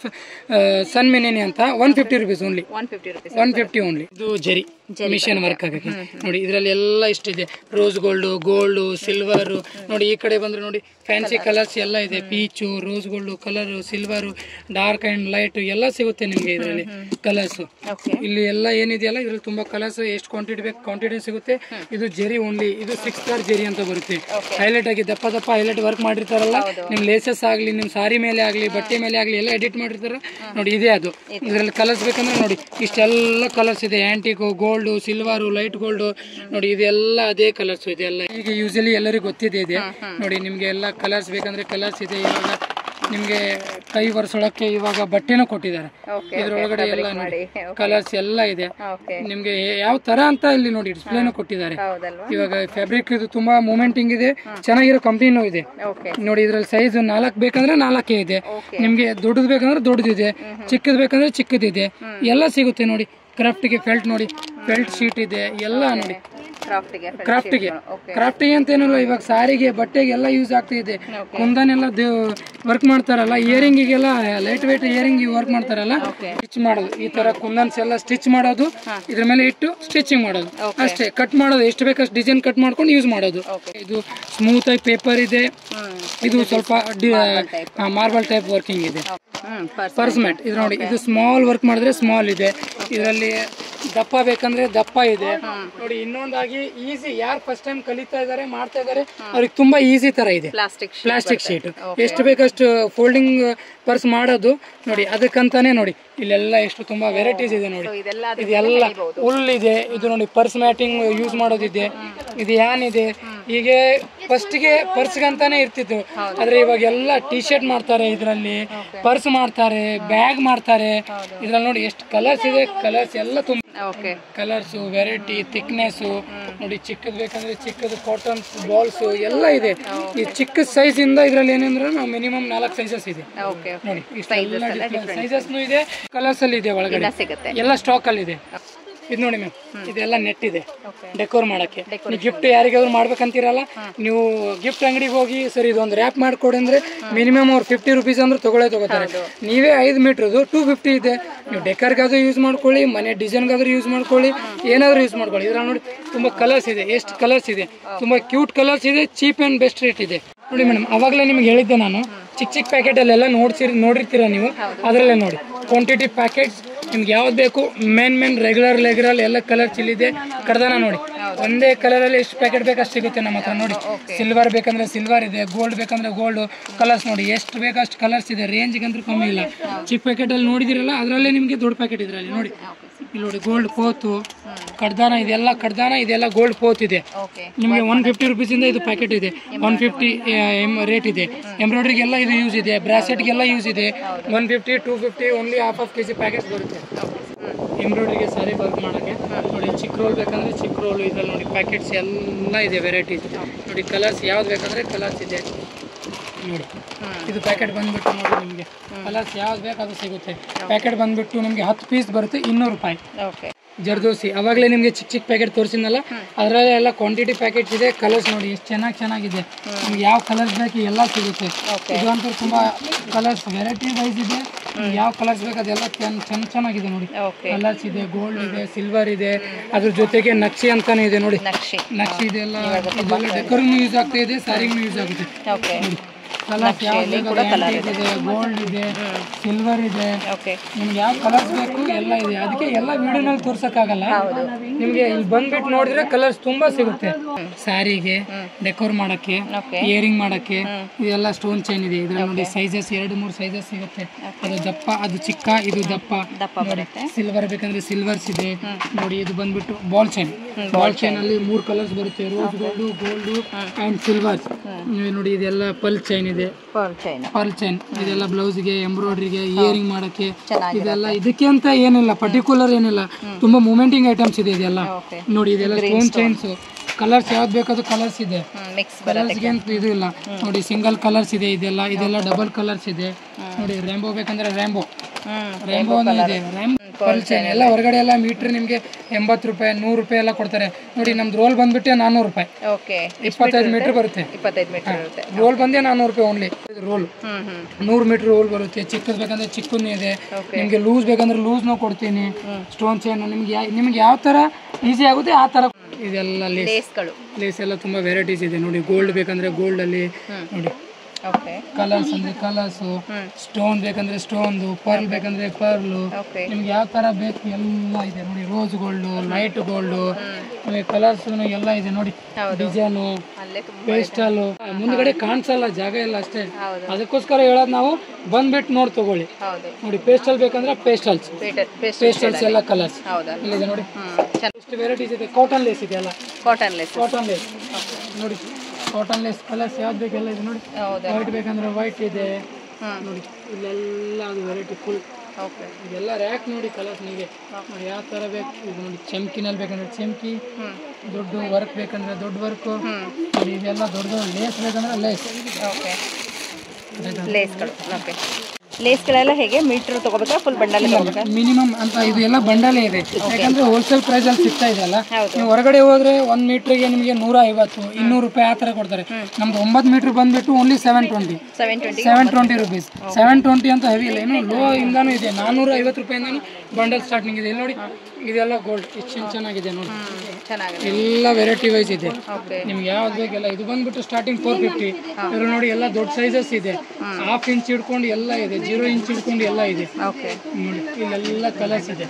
ಸನ್ ಮಿನಿನಿ ಅಂತ one fifty rupees only one fifty rupees one fifty only ಇದು ಜರಿ ಮಿಷನ್ ವರ್ಕ್ ಆಗಕ್ಕೆ ನೋಡಿ ಇದರಲ್ಲಿ ಎಲ್ಲ ಇಷ್ಟಿದೆ ರೋಸ್ ಗೋಲ್ಡ್ ಗೋಲ್ಡ್ ಸಿಲ್ವರ್ ನೋಡಿ ಈ ಕಡೆ ಬಂದ್ರೆ ನೋಡಿ ಫ್ಯಾನ್ಸಿ ಕಲರ್ಸ್ ಎಲ್ಲ ಇದೆ peach rose gold colour silver dark and light ಎಲ್ಲ ಸಿಗುತ್ತೆ ನಿಮಗೆ ಇದರಲ್ಲಿ ಕಲರ್ಸ್ ಓಕೆ ಇಲ್ಲಿ ಎಲ್ಲ ಏನಿದೆಯಲ್ಲ ಇದ್ರಲ್ಲಿ ತುಂಬಾ ಕಲರ್ಸ್ ಎಷ್ಟು ಕ್ವಾಂಟಿಟಿ ಬೇಕು ಕ್ವಾಂಟಿಟಿ ಸಿಗುತ್ತೆ ಇದು ಜೆರಿ ಓನ್ಲಿ ಇದು ಸಿಕ್ಸ್ ಸ್ಟಾರ್ ಜೆರಿ ಅಂತ ಬರುತ್ತೆ ಹೈಲೈಟ್ ಆಗಿ ದಪ್ಪ ದಪ್ಪ ಹೈಲೈಟ್ ವರ್ಕ್ ಮಾಡಿರ್ತಾರಲ್ಲ ನಿಮ್ ಲೇಸಸ್ ಆಗ್ಲಿ ನಿಮ್ ಸಾರಿ ಮೇಲೆ ಆಗ್ಲಿ ಬಟ್ಟೆ ಮೇಲೆ ಆಗ್ಲಿ ಎಲ್ಲ ಎಡಿಟ್ ಮಾಡಿರ್ತಾರ ನೋಡಿ ಇದೇ ಅದು ಇದರಲ್ಲಿ ಕಲರ್ಸ್ ಬೇಕಂದ್ರೆ ನೋಡಿ ಇಷ್ಟೆಲ್ಲ ಕಲರ್ಸ್ ಇದೆ antique gold silver light gold ನೋಡಿ ಇದೆಲ್ಲ ಅದೇ ಕಲರ್ಸ್ ಇದೆಲ್ಲ ಈಗ ಯೂಶಲಿ ಎಲ್ಲರಿಗೂ ಗೊತ್ತಿದೆ ಇದೆ ನೋಡಿ ನಿಮ್ಗೆ ಎಲ್ಲ ಕಲರ್ಸ್ ಬೇಕಂದ್ರೆ ಕಲರ್ಸ್ ಇದೆ ಇವಾಗ ನಿಮ್ಗೆ ಕೈ ಒರೆಸೋಳಕ್ಕೆ ಇವಾಗ ಬಟ್ಟೆನೂ ಕೊಟ್ಟಿದ್ದಾರೆ ಓಕೆ ಇದ್ರೊಳಗಡೆ ಎಲ್ಲ ನೋಡಿ ಕಲರ್ಸ್ ಎಲ್ಲ ಇದೆ ಓಕೆ ನಿಮ್ಗೆ ಯಾವ ತರ ಅಂತ ಇಲ್ಲಿ ನೋಡಿ ಡಿಸ್ಪ್ಲೇನು ಕೊಟ್ಟಿದ್ದಾರೆ ಹೌದಲ್ವಾ ಇವಾಗ ಫ್ಯಾಬ್ರಿಕ್ ಇದು ತುಂಬಾ ಮೂಮೆಂಟಿಂಗ್ ಇದೆ ಚೆನ್ನಾಗಿರೋ ಕಂಪ್ನಿನೂ ಇದೆ ಓಕೆ ನೋಡಿ ಇದ್ರಲ್ಲಿ ಸೈಜ್ ನಾಲ್ಕು ಬೇಕಂದ್ರೆ ನಾಲ್ಕೇ ಇದೆ ನಿಮ್ಗೆ ದೊಡ್ಡದು ಬೇಕಂದ್ರೆ ದೊಡ್ಡದಿದೆ ಚಿಕ್ಕದು ಬೇಕಂದ್ರೆ ಚಿಕ್ಕದಿದೆ ಎಲ್ಲ ಸಿಗುತ್ತೆ ನೋಡಿ ಕ್ರಾಫ್ಟ್ಗೆ ಫೆಲ್ಟ್ ನೋಡಿ ಫೆಲ್ಟ್ ಶೀಟ್ ಇದೆ ಎಲ್ಲ ನೋಡಿ ಕ್ರಾಫ್ಟಿಗೆ ಕ್ರಾಫ್ಟ್ಗೆ ಓಕೆ ಕ್ರಾಫ್ಟಿಗೆ ಅಂತ ಏನಿಲ್ಲ ಇವಾಗ ಸಾರಿಗೆ ಬಟ್ಟೆಗೆ ಎಲ್ಲ ಯೂಸ್ ಆಗ್ತಿದೆ ಕುಂದನೆಲ್ಲ ವರ್ಕ್ ಮಾಡ್ತಾರಲ್ಲ ಇಯರಿಂಗಿಗೆಲ್ಲ ಲೈಟ್ ವೇಟ್ ಇಯರಿಂಗ್ ವರ್ಕ್ ಮಾಡ್ತಾರಲ್ಲ ಸ್ಟಿಚ್ ಮಾಡೋದು ಈ ತರ ಕುಂದನ್ಸ್ ಎಲ್ಲ ಸ್ಟಿಚ್ ಮಾಡೋದು ಇದ್ರ ಮೇಲೆ ಇಟ್ಟು ಸ್ಟಿಚಿಂಗ್ ಮಾಡೋದು ಅಷ್ಟೇ ಕಟ್ ಮಾಡೋದು ಎಷ್ಟು ಬೇಕಷ್ಟು ಡಿಸೈನ್ ಕಟ್ ಮಾಡ್ಕೊಂಡು ಯೂಸ್ ಮಾಡೋದು ಇದು ಸ್ಮೂತ್ ಆಗಿ ಪೇಪರ್ ಇದೆ ಇದು ಸ್ವಲ್ಪ ಮಾರ್ಬಲ್ ಟೈಪ್ ವರ್ಕಿಂಗ್ ಇದೆ ಹ್ಮ್ ಪರ್ಸ್ ಪರ್ಸ್ ಮ್ಯಾಟ್ ಇದು ನೋಡಿ ಇದು ಸ್ಮಾಲ್ ವರ್ಕ್ ಮಾಡಿದ್ರೆ ಸ್ಮಾಲ್ ಇದೆ ಇದರಲ್ಲಿ ದಪ್ಪ ಬೇಕಂದ್ರೆ ದಪ್ಪ ಇದೆ ನೋಡಿ ಇನ್ನೊಂದಾಗಿ ಈಸಿ ಯಾರು ಫಸ್ಟ್ ಟೈಮ್ ಕಲಿತಾ ಇದಾರೆ ಮಾಡ್ತಾ ಇದಾರೆ ಅವ್ರಿಗೆ ತುಂಬಾ ಈಸಿ ತರ ಇದೆ ಪ್ಲಾಸ್ಟಿಕ್ ಪ್ಲಾಸ್ಟಿಕ್ ಶೀಟ್ ಎಷ್ಟು ಬೇಕಷ್ಟು ಫೋಲ್ಡಿಂಗ್ ಪರ್ಸ್ ಮಾಡೋದು ನೋಡಿ ಅದಕ್ಕಂತಾನೆ ನೋಡಿ ಇಲ್ಲೆಲ್ಲ ಎಷ್ಟು ತುಂಬಾ ವೆರೈಟೀಸ್ ಇದೆ ನೋಡಿ ಇದೆಲ್ಲ ಇದೆಲ್ಲ ಹುಲ್ ಇದೆ ಇದು ನೋಡಿ ಪರ್ಸ್ ಮ್ಯಾಟಿಂಗ್ ಯೂಸ್ ಮಾಡೋದಿದೆ ಇದು ಯಾನ್ ಇದೆ ಹೀಗೆ ಫಸ್ಟ್ಗೆ ಪರ್ಸ್ಗಂತಾನೆ ಇರ್ತಿತ್ತು ಆದ್ರೆ ಇವಾಗ ಎಲ್ಲ ಟಿ ಶರ್ಟ್ ಮಾಡ್ತಾರೆ ಇದರಲ್ಲಿ ಪರ್ಸ್ ಮಾಡ್ತಾರೆ ಬ್ಯಾಗ್ ಮಾಡ್ತಾರೆ ಇದ್ರಲ್ಲಿ ನೋಡಿ ಎಷ್ಟು ಕಲರ್ಸ್ ಇದೆ ಕಲರ್ಸ್ ಎಲ್ಲ ತುಂಬ ಓಕೆ ಕಲರ್ಸು ವೆರೈಟಿ ಥಿಕ್ನೆಸ್ಸು ನೋಡಿ ಚಿಕ್ಕದು ಬೇಕಂದ್ರೆ ಚಿಕ್ಕದು ಕಾಟನ್ಸ್ ಬಾಲ್ಸ್ ಎಲ್ಲ ಇದೆ ಈ ಚಿಕ್ಕ ಸೈಜ್ ಇಂದ ಇದ್ರಲ್ಲಿ ಏನಂದ್ರೆ ನಾವು ಮಿನಿಮಮ್ ನಾಲ್ಕು ಸೈಜಸ್ ಇದೆ ಓಕೆ ನೋಡಿ ಇಷ್ಟೆಲ್ಲ ಸೈಜಸ್ನು ಇದೆ ಕಲರ್ಸ್ ಅಲ್ಲಿ ಇದೆ ಒಳಗಡೆ ಸಿಗುತ್ತೆ ಎಲ್ಲ ಸ್ಟಾಕ್ ಅಲ್ಲಿ ಇದೆ ಇದು ನೋಡಿ ಮ್ಯಾಮ್ ಇದೆಲ್ಲ ನೆಟ್ ಇದೆ ಓಕೆ ಡೆಕೋರ್ ಮಾಡಕ್ಕೆ ನೀವು ಗಿಫ್ಟ್ ಯಾರಿಗಾದ್ರು ಮಾಡ್ಬೇಕಂತೀರಲ್ಲ ನೀವು ಗಿಫ್ಟ್ ಅಂಗಡಿಗೆ ಹೋಗಿ ಸರ್ ಇದೊಂದು ರ್ಯಾಪ್ ಮಾಡ್ಕೊಡಿ ಅಂದ್ರೆ ಮಿನಿಮಮ್ ಅವ್ರು ಫಿಫ್ಟಿ ರುಪೀಸ್ ಅಂದ್ರೆ ತಗೊಳ್ಳೇ ತಗೋತಾರೆ ನೀವೇ ಐದು ಮೀಟ್ರದು ಟೂ ಫಿಫ್ಟಿ ಇದೆ ನೀವು ಡೆಕರ್ಗಾದ್ರೂ ಯೂಸ್ ಮಾಡ್ಕೊಳ್ಳಿ ಮನೆ ಡಿಸೈನ್ಗಾದ್ರೂ ಯೂಸ್ ಮಾಡ್ಕೊಳ್ಳಿ ಏನಾದ್ರೂ ಯೂಸ್ ಮಾಡ್ಕೊಳ್ಳಿ ಇದ್ರಲ್ಲಿ ನೋಡಿ ತುಂಬಾ ಕಲರ್ಸ್ ಇದೆ ಎಷ್ಟು ಕಲರ್ಸ್ ಇದೆ ತುಂಬಾ ಕ್ಯೂಟ್ ಕಲರ್ಸ್ ಇದೆ ಚೀಪ್ ಅಂಡ್ ಬೆಸ್ಟ್ ರೇಟ್ ಇದೆ ನೋಡಿ ಮೇಡಮ್ ಅವಾಗಲೇ ನಿಮ್ಗೆ ಹೇಳಿದ್ದೆ ನಾನು ಚಿಕ್ಕ ಚಿಕ್ಕ ಪ್ಯಾಕೆಟ್ ಅಲ್ಲೆಲ್ಲ ನೋಡ್ಸಿರ್ ನೋಡಿರ್ತೀರ ನೀವು ಅದರಲ್ಲೇ ನೋಡಿ ಕ್ವಾಂಟಿಟಿ ಪ್ಯಾಕೆಟ್ಸ್ ನಿಮ್ಗೆ ಯಾವ್ದು ಬೇಕು ಮೇನ್ ಮೇನ್ ರೆಗ್ಯುಲರ್ ರೆಗ್ಯುಲರ್ ಎಲ್ಲ ಕಲರ್ ಚಿಲ್ಲಿದೆ ಕಡ್ದಾನ ನೋಡಿ ಒಂದೇ ಕಲರ್ ಅಲ್ಲಿ ಎಷ್ಟು ಪ್ಯಾಕೆಟ್ ಬೇಕು ಅಷ್ಟು ಸಿಗುತ್ತೆ ನಮ್ಮ ಹತ್ರ ನೋಡಿ ಸಿಲ್ವರ್ ಬೇಕಂದ್ರೆ ಸಿಲ್ವರ್ ಇದೆ ಗೋಲ್ಡ್ ಬೇಕಂದ್ರೆ ಗೋಲ್ಡ್ ಕಲರ್ಸ್ ನೋಡಿ ಎಷ್ಟು ಬೇಕು ಅಷ್ಟು ಕಲರ್ಸ್ ಇದೆ ರೇಂಜ್ಗಂತೂ ಕಮ್ಮಿ ಇಲ್ಲ ಚಿಕ್ಕ ಪ್ಯಾಕೆಟ್ ಅಲ್ಲಿ ನೋಡಿದಿರಲ್ಲ ಅದರಲ್ಲೇ ನಿಮಗೆ ದೊಡ್ಡ ಪ್ಯಾಕೆಟ್ ಇದರಲ್ಲಿ ನೋಡಿ ಇಲ್ಲಿ ನೋಡಿ ಗೋಲ್ಡ್ ಪೋತು ಕಡ್ದಾನ ಇದೆಲ್ಲ ಕಡ್ದಾನ ಇದೆಲ್ಲ ಗೋಲ್ಡ್ ಪೋತ್ ಇದೆ ಓಕೆ ನಿಮಗೆ ಒನ್ ಫಿಫ್ಟಿ ರುಪೀಸಿಂದ ಇದು ಪ್ಯಾಕೆಟ್ ಇದೆ ಒನ್ ಫಿಫ್ಟಿ ರೇಟ್ ಇದೆ ಎಂಬ್ರಾಯ್ಡ್ರಿಗೆಲ್ಲ ಇದು ಯೂಸ್ ಇದೆ ಬ್ರಾಸೆಟ್ಗೆಲ್ಲ ಯೂಸ್ ಇದೆ one fifty two fifty only half half K G packets ಬರುತ್ತೆ ಎಂಬ್ರಾಯ್ಡ್ರಿಗೆ ಸಾರಿ ವರ್ಕ್ ಮಾಡೋಕ್ಕೆ ನೋಡಿ ಚಿಕ್ಕ ರೋಲ್ ಬೇಕಂದ್ರೆ ಚಿಕ್ಕ ರೋಲ್ ಇದ್ರಲ್ಲಿ ನೋಡಿ ಪ್ಯಾಕೆಟ್ಸ್ ಎಲ್ಲ ಇದೆ ವೆರೈಟೀಸ್ ನೋಡಿ ಕಲರ್ಸ್ ಯಾವ್ದು ಬೇಕಂದ್ರೆ ಕಲರ್ಸ್ ಇದೆ ನೋಡಿ ಇದು ಪ್ಯಾಕೆಟ್ ಬಂದ್ಬಿಟ್ಟು ನೋಡಿ ನಿಮಗೆ ಕಲರ್ಸ್ ಯಾವ್ದು ಬೇಕು ಅದು ಸಿಗುತ್ತೆ ಪ್ಯಾಕೆಟ್ ಬಂದ್ಬಿಟ್ಟು ನಿಮಗೆ ಹತ್ತು ಪೀಸ್ ಬರುತ್ತೆ ಇನ್ನೂರು ರೂಪಾಯಿ ಓಕೆ ಜರ್ದೋಸಿ ಅವಾಗಲೇ ನಿಮಗೆ ಚಿಕ್ಕ ಚಿಕ್ಕ ಪ್ಯಾಕೆಟ್ ತೋರಿಸಿದ್ನಲ್ಲ ಅದರಲ್ಲೇ ಎಲ್ಲ ಕ್ವಾಂಟಿಟಿ ಪ್ಯಾಕೆಟ್ಸ್ ಇದೆ ಕಲರ್ಸ್ ನೋಡಿ ಎಷ್ಟು ಚೆನ್ನಾಗಿ ಚೆನ್ನಾಗಿದೆ ನಿಮ್ಗೆ ಯಾವ ಕಲರ್ಸ್ ಬೇಕು ಎಲ್ಲ ಸಿಗುತ್ತೆ ಇದು ಅಂತೂ ತುಂಬಾ ಕಲರ್ಸ್ ವೆರೈಟಿ ವೈಸ್ ಇದೆ ನಿಮ್ಗೆ ಯಾವ ಕಲರ್ಸ್ ಬೇಕು ಅದೆಲ್ಲ ಚೆನ್ನ ಚೆನ್ನ ಚೆನ್ನಾಗಿದೆ ನೋಡಿ ಓಕೆ ಕಲರ್ಸ್ ಇದೆ ಗೋಲ್ಡ್ ಇದೆ ಸಿಲ್ವರ್ ಇದೆ ಅದ್ರ ಜೊತೆಗೆ ನಕ್ಷಿ ಅಂತಾನೆ ಇದೆ ನೋಡಿ ನಕ್ಷಿ ನಕ್ಷಿ ಇದೆಲ್ಲ ಇದೆಲ್ಲ ಡೆಕೋರ್ಗೂ ಯೂಸ್ ಆಗ್ತಾ ಇದೆ ಸ್ಯಾರಿಗೂ ಯೂಸ್ ಆಗುತ್ತೆ ಓಕೆ ನೋಡಿ ಕಲರ್ಸ್ ಯಾವ್ದು ಇದೆ ಗೋಲ್ಡ್ ಇದೆ ಸಿಲ್ವರ್ ಇದೆ ಓಕೆ ನಿಮ್ಗೆ ಯಾವ ಕಲರ್ಸ್ ಬೇಕು ಎಲ್ಲ ಇದೆ ಅದಕ್ಕೆ ಎಲ್ಲ ವಿಡಿಯೋನಲ್ಲಿ ತೋರ್ಸಕ್ಕಾಗಲ್ಲ ನಿಮ್ಗೆ ಇಲ್ಲಿ ಬಂದ್ಬಿಟ್ಟು ನೋಡಿದ್ರೆ ಕಲರ್ಸ್ ತುಂಬಾ ಸಿಗುತ್ತೆ ಸ್ಯಾರಿಗೆ ಡೆಕೋರ್ ಮಾಡಕ್ಕೆ ಓಕೆ ಇಯರಿಂಗ್ ಮಾಡಕ್ಕೆ ಇದೆಲ್ಲ ಸ್ಟೋನ್ ಚೈನ್ ಇದೆ ಇದ್ರಲ್ಲಿ ನೋಡಿ ಸೈಜಸ್ ಎರಡು ಮೂರು ಸೈಜಸ್ ಸಿಗುತ್ತೆ ಅದು ದಪ್ಪ ಅದು ಚಿಕ್ಕ ಇದು ದಪ್ಪ ದಪ್ಪ ಬರುತ್ತೆ ಸಿಲ್ವರ್ ಬೇಕಂದ್ರೆ ಸಿಲ್ವರ್ಸ್ ಇದೆ ನೋಡಿ ಇದು ಬಂದ್ಬಿಟ್ಟು ಬಾಲ್ ಚೈನ್ ಬಾಲ್ ಚೈನ್ ಅಲ್ಲಿ ಮೂರು ಕಲರ್ಸ್ ಬರುತ್ತೆ rose gold gold and silver ನೋಡಿ ಇದೆಲ್ಲ ಪಲ್ ಚೈನ್ ಇದೆ ಪರ್ಲ್ ಚೈನ್ ಪರ್ಲ್ ಚೈನ್ ಇದೆಲ್ಲ ಬ್ಲೌಸ್ಗೆ ಎಂಬ್ರಾಯ್ಡ್ರಿಗೆ ಇಯರಿಂಗ್ ಮಾಡಕ್ಕೆ ಇದೆಲ್ಲ ಇದಕ್ಕೆ ಅಂತ ಏನಿಲ್ಲ ಪರ್ಟಿಕ್ಯುಲರ್ ಏನಿಲ್ಲ ತುಂಬಾ ಮೂಮೆಂಟಿಂಗ್ ಐಟಮ್ಸ್ ಇದೆ ಇದೆಲ್ಲ ಓಕೆ ನೋಡಿ ಇದೆಲ್ಲ ಸ್ಟೋನ್ ಚೈನ್ಸ್ ಕಲರ್ಸ್ ಯಾವ್ದು ಬೇಕಾದ್ರೂ ಕಲರ್ಸ್ ಇದೆ ಮಿಕ್ಸ್ ಕಲರ್ಸ್ಗೆ ಅಂತ ಇದು ಇಲ್ಲ ನೋಡಿ ಸಿಂಗಲ್ ಕಲರ್ಸ್ ಇದೆ ಇದೆಲ್ಲ ಇದೆಲ್ಲ ಡಬಲ್ ಕಲರ್ಸ್ ಇದೆ ನೋಡಿ ರ್ಯಾಂಬೋ ಬೇಕಂದ್ರೆ ರ್ಯಾಂಬೋ ಹ್ಮ್ ರ್ಯಾಂಬೋ ಇದೆ ರ್ಯಾಂಬೋ ಪರ್ಲ್ ಚೈನ್ ಎಲ್ಲ ಹೊರಗಡೆ ಎಲ್ಲ ಮೀಟರ್ ನಿಮಗೆ ಎಂಬತ್ತು ರೂಪಾಯಿ ನೂರು ರೂಪಾಯಿ ಎಲ್ಲ ಕೊಡ್ತಾರೆ ನೋಡಿ ನಮ್ದು ರೋಲ್ ಬಂದ್ಬಿಟ್ಟೆ ನಾನ್ನೂರು ರೂಪಾಯಿ ಓಕೆ ಇಪ್ಪತ್ತೈದು ಮೀಟರ್ ಬರುತ್ತೆ ಇಪ್ಪತ್ತೈದು ಮೀಟರ್ ಇರುತ್ತೆ ರೋಲ್ ಬಂದೇ ನಾನ್ನೂರು ರೂಪಾಯಿ ಓನ್ಲಿ ರೋಲ್ ಹ್ಮ್ ಹ್ಮ್ ನೂರು ಮೀಟರ್ ರೋಲ್ ಬರುತ್ತೆ ಚಿಕ್ಕದು ಬೇಕಂದ್ರೆ ಚಿಕ್ಕದು ಇದೆ ನಿಮಗೆ ಲೂಸ್ ಬೇಕಂದ್ರೆ ಲೂಸ್ನೂ ಕೊಡ್ತೀನಿ ಸ್ಟೋನ್ ಚೈನ್ ನಿಮ್ಗೆ ಯಾ ನಿಮ್ಗೆ ಯಾವ ಥರ ಈಸಿ ಆಗುತ್ತೆ ಆ ಥರ ಇದೆಲ್ಲ ಲೇಸ್ ಲೇಸ್ಗಳು ಲೇಸ್ ಎಲ್ಲ ತುಂಬ ವೆರೈಟೀಸ್ ಇದೆ ನೋಡಿ ಗೋಲ್ಡ್ ಬೇಕಂದ್ರೆ ಗೋಲ್ಡ್ ಅಲ್ಲಿ ನೋಡಿ ಓಕೆ ಕಲರ್ಸ್ ಅಂದ್ರೆ ಕಲರ್ಸು ಸ್ಟೋನ್ ಬೇಕಂದ್ರೆ ಸ್ಟೋನ್ದು ಪರ್ಲ್ ಬೇಕಂದ್ರೆ ಪರ್ಲು ಓಕೆ ನಿಮ್ಗೆ ಯಾವ ಥರ ಬೇಕು ಎಲ್ಲ ಇದೆ ನೋಡಿ ರೋಸ್ ಗೋಲ್ಡು ಲೈಟ್ ಗೋಲ್ಡು ನಿಮಗೆ ಕಲರ್ಸ್ ಎಲ್ಲ ಇದೆ ನೋಡಿ ಡಿಸೈನು ಅಲ್ಲೇ ತುಂಬ ಪೇಸ್ಟಲ್ಲು ಮುಂದ್ಗಡೆ ಕಾಣಿಸಲ್ಲ ಜಾಗ ಇಲ್ಲ ಅಷ್ಟೇ ಹೌದು. ಅದಕ್ಕೋಸ್ಕರ ಹೇಳೋದು ನಾವು ಬಂದ್ಬಿಟ್ಟು ನೋಡಿ ತಗೊಳ್ಳಿ ಹೌದು ನೋಡಿ ಪೇಸ್ಟಲ್ ಬೇಕಂದ್ರೆ ಪೇಸ್ಟಲ್ಸ್ ಪೇಟರ್ ಪೇಸ್ಟ್ ಪೇಸ್ಟಲ್ಸ್ ಎಲ್ಲ ಕಲರ್ಸ್ ಹೌದಾ ಇಲ್ಲಿದೆ ನೋಡಿ ಹ್ಮ್ ಚೆನ್ನಾಗಿ ಎಷ್ಟು ವೆರೈಟೀಸ್ ಇದೆ ಕಾಟನ್ ಲೇಸ್ ಇದೆ ಎಲ್ಲ ಕಾಟನ್ ಲೇಸ್ ಕಾಟನ್ ಲೇಸ್ ನೋಡಿ ಕಾಟನ್ ಲೇಸ್ ಕಲರ್ಸ್ ಯಾವ್ದು ಬೇಕೆಲ್ಲ ಇದೆ ನೋಡಿ ಹೌದಾ ವೈಟ್ ಬೇಕಂದ್ರೆ ವೈಟ್ ಇದೆ ಹ್ಮ್ ನೋಡಿ ಇಲ್ಲೆಲ್ಲ ಅದು ವೆರೈಟಿ ಫುಲ್ ಓಕೆ ಇದೆಲ್ಲ ರ್ಯಾಕ್ ನೋಡಿ ಕಲರ್ಸ್ ನಿಮಗೆ ನೋಡಿ ಯಾವ ಥರ ಬೇಕು ಇದು ನೋಡಿ ಚಮ್ಕಿನಲ್ಲಿ ಬೇಕಂದ್ರೆ ಚಮ್ಕಿ ಹ್ಮ್ ದೊಡ್ಡ ವರ್ಕ್ ಬೇಕಂದ್ರೆ ದೊಡ್ಡ ವರ್ಕು ಹ್ಮ್ ನೋಡಿ ಇದೆಲ್ಲ ದೊಡ್ಡ ದೊಡ್ಡ ಲೇಸ್ ಬೇಕಂದ್ರೆ ಲೇಸ್ ಓಕೆ ಲೇಸ್ಗಳು ಓಕೆ ಲೇಸ್ಗಳೆಲ್ಲ ಹೇಗೆ ಮೀಟ್ರ್ ತಗೋಬೇಕಾ ಫುಲ್ ಬಂಡಲ್ ತಗೋಬೇಕಾ ಮಿನಿಮಮ್ ಅಂತ ಇದು ಎಲ್ಲ ಬಂಡಲೇ ಇದೆ ಯಾಕಂದ್ರೆ ಹೋಲ್ಸೇಲ್ ಪ್ರೈಸ್ ಅಲ್ಲಿ ಸಿಗ್ತಾ ಇದೆಯಲ್ಲ ಹೌದು. ನೀವು ಹೊರಗಡೆ ಹೋದ್ರೆ ಒಂದ್ ಮೀಟರ್ಗೆ ನಿಮಗೆ ನೂರ ಐವತ್ತು ಇನ್ನೂರು ರೂಪಾಯಿ ಆ ಥರ ಕೊಡ್ತಾರೆ ನಮ್ದು ಒಂಬತ್ತು ಮೀಟರ್ ಬಂದ್ಬಿಟ್ಟು only seven twenty seven twenty seven twenty rupees seven twenty ಅಂತ ಹೆವಿ ಇಲ್ಲ ಇನ್ನು ಲೋ ಇಂದಾನು ಇದೆ ನಾನ್ನೂರ ಐವತ್ತು ರೂಪಾಯಿಂದಾನು ಬಂಡಲ್ ಸ್ಟಾರ್ಟಿಂಗ್ ಇದೆ ಇಲ್ಲಿ ನೋಡಿ ಇದೆಲ್ಲ ಗೋಲ್ಡ್ ಇಷ್ಟು ಚೆನ್ನಾಗಿದೆ ನೋಡಿ ಚೆನ್ನಾಗಿದೆ ಎಲ್ಲ ವೆರೈಟಿ ವೈಸ್ ಇದೆ ಓಕೆ ನಿಮ್ಗೆ ಯಾವ್ದು ಬೇಕೆಲ್ಲ ಇದು ಬಂದ್ಬಿಟ್ಟು ಸ್ಟಾರ್ಟಿಂಗ್ ಫೋರ್ ಫಿಫ್ಟಿ ಇದ್ರ ನೋಡಿ ಎಲ್ಲ ದೊಡ್ಡ ಸೈಜಸ್ ಇದೆ ಹಾಫ್ ಇಂಚ್ ಹಿಡ್ಕೊಂಡು ಎಲ್ಲ ಇದೆ ಜೀರೋ ಇಂಚ್ ಹಿಡ್ಕೊಂಡು ಎಲ್ಲ ಇದೆ ಓಕೆ ನೋಡಿ ಇಲ್ಲೆಲ್ಲ ಕಲರ್ಸ್ ಇದೆ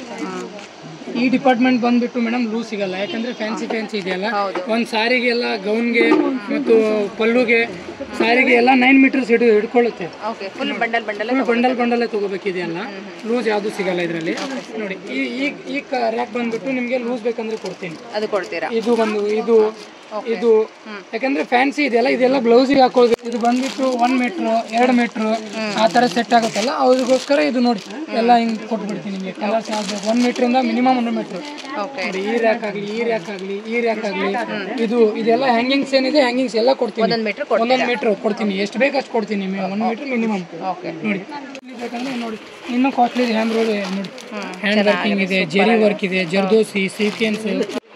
ಈ ಡಿಪಾರ್ಟ್ಮೆಂಟ್ ಬಂದ್ಬಿಟ್ಟು ಮೇಡಮ್ ಲೂ ಸಿಗಲ್ಲ ಯಾಕಂದ್ರೆ ಫ್ಯಾನ್ಸಿ ಫ್ಯಾನ್ಸಿ ಇದೆಯಲ್ಲ ಹೌದು. ಒಂದು ಸಾರಿಗೆಲ್ಲ ಗೌನ್ಗೆ ಮತ್ತು ಪಲ್ಲುಗೆ ಸಾರಿಗೆ ಎಲ್ಲ ನೈನ್ ಮೀಟರ್ಸ್ ಹಿಡಿದು ಹಿಡ್ಕೊಳ್ಳುತ್ತೆ okay full bundle bundle full bundle ಬಂಡಲ್ಲೇ ತಗೋಬೇಕಿದೆಯಲ್ಲ ಲೂಸ್ ಯಾವುದು ಸಿಗಲ್ಲ ಇದರಲ್ಲಿ ನೋಡಿ ಈ ಈ ಈ ರ್ಯಾಕ್ ಬಂದ್ಬಿಟ್ಟು ನಿಮಗೆ ಲೂಸ್ ಬೇಕಂದ್ರೆ ಕೊಡ್ತೀನಿ ಅದು ಕೊಡ್ತೀರಾ ಇದು ಬಂದು ಇದು ಇದು ಯಾಕಂದ್ರೆ ಫ್ಯಾನ್ಸಿ ಇದೆಯಲ್ಲ ಇದೆಲ್ಲ ಬ್ಲೌಸಿಗೆ ಹಾಕೊಳ್ಳೋದು ಇದು ಬಂದ್ಬಿಟ್ಟು ಒನ್ ಮೀಟ್ರು ಎರಡು ಮೀಟ್ರು ಆ ಥರ ಸೆಟ್ ಆಗುತ್ತಲ್ಲ ಅವ್ರಿಗೋಸ್ಕರ ಇದು ನೋಡಿ ಎಲ್ಲ ಹಿಂಗೆ ಕೊಟ್ಬಿಡ್ತೀನಿ ನಿಮಗೆ ಕಲರ್ಸ್ ಯಾವ್ದು ಒನ್ ಮೀಟ್ರಿಂದ ಮಿನಿಮಮ್ ಒನ್ ಮೀಟ್ರ್ ಓಕೆ ನೋಡಿ ಈ ರ್ಯಾಕ್ ಆಗಲಿ ಈ ರ್ಯಾಕ್ ಆಗಲಿ ಈ ರ್ಯಾಕ್ ಆಗಲಿ ಇದು ಇದೆಲ್ಲ ಹ್ಯಾಂಗಿಂಗ್ಸ್ ಏನಿದೆ ಹ್ಯಾಂಗಿಂಗ್ಸ್ ಎಲ್ಲ ಕೊಡ್ತೀನಿ ಒಂದೊಂದು ಮೀಟ್ರ್ ಕೊಡ್ತೀರಾ ಒಂದೊಂದು ಮೀಟ್ರ್ ಕೊಡ್ತೀನಿ ಎಷ್ಟು ಬೇಕು ಅಷ್ಟು ಕೊಡ್ತೀನಿ ಒನ್ ಮೀಟ್ರ್ ಮಿನಿಮಮ್ ಓಕೆ ನೋಡಿ ಇಲ್ಲಿ ಬೇಕಂದ್ರೆ ನೋಡಿ ಇನ್ನೂ ಕಾಸ್ಟ್ಲಿ ಇದೆ ಹ್ಯಾಂಡ್ ರೋಲ್ ನೋಡಿ ಹ್ಯಾಂಡ್ ವರ್ಕಿಂಗ್ ಇದೆ ಜೆರಿ ವರ್ಕ್ ಇದೆ ಜರ್ದೋಸಿ ಸೀಕ್ವೆನ್ಸ್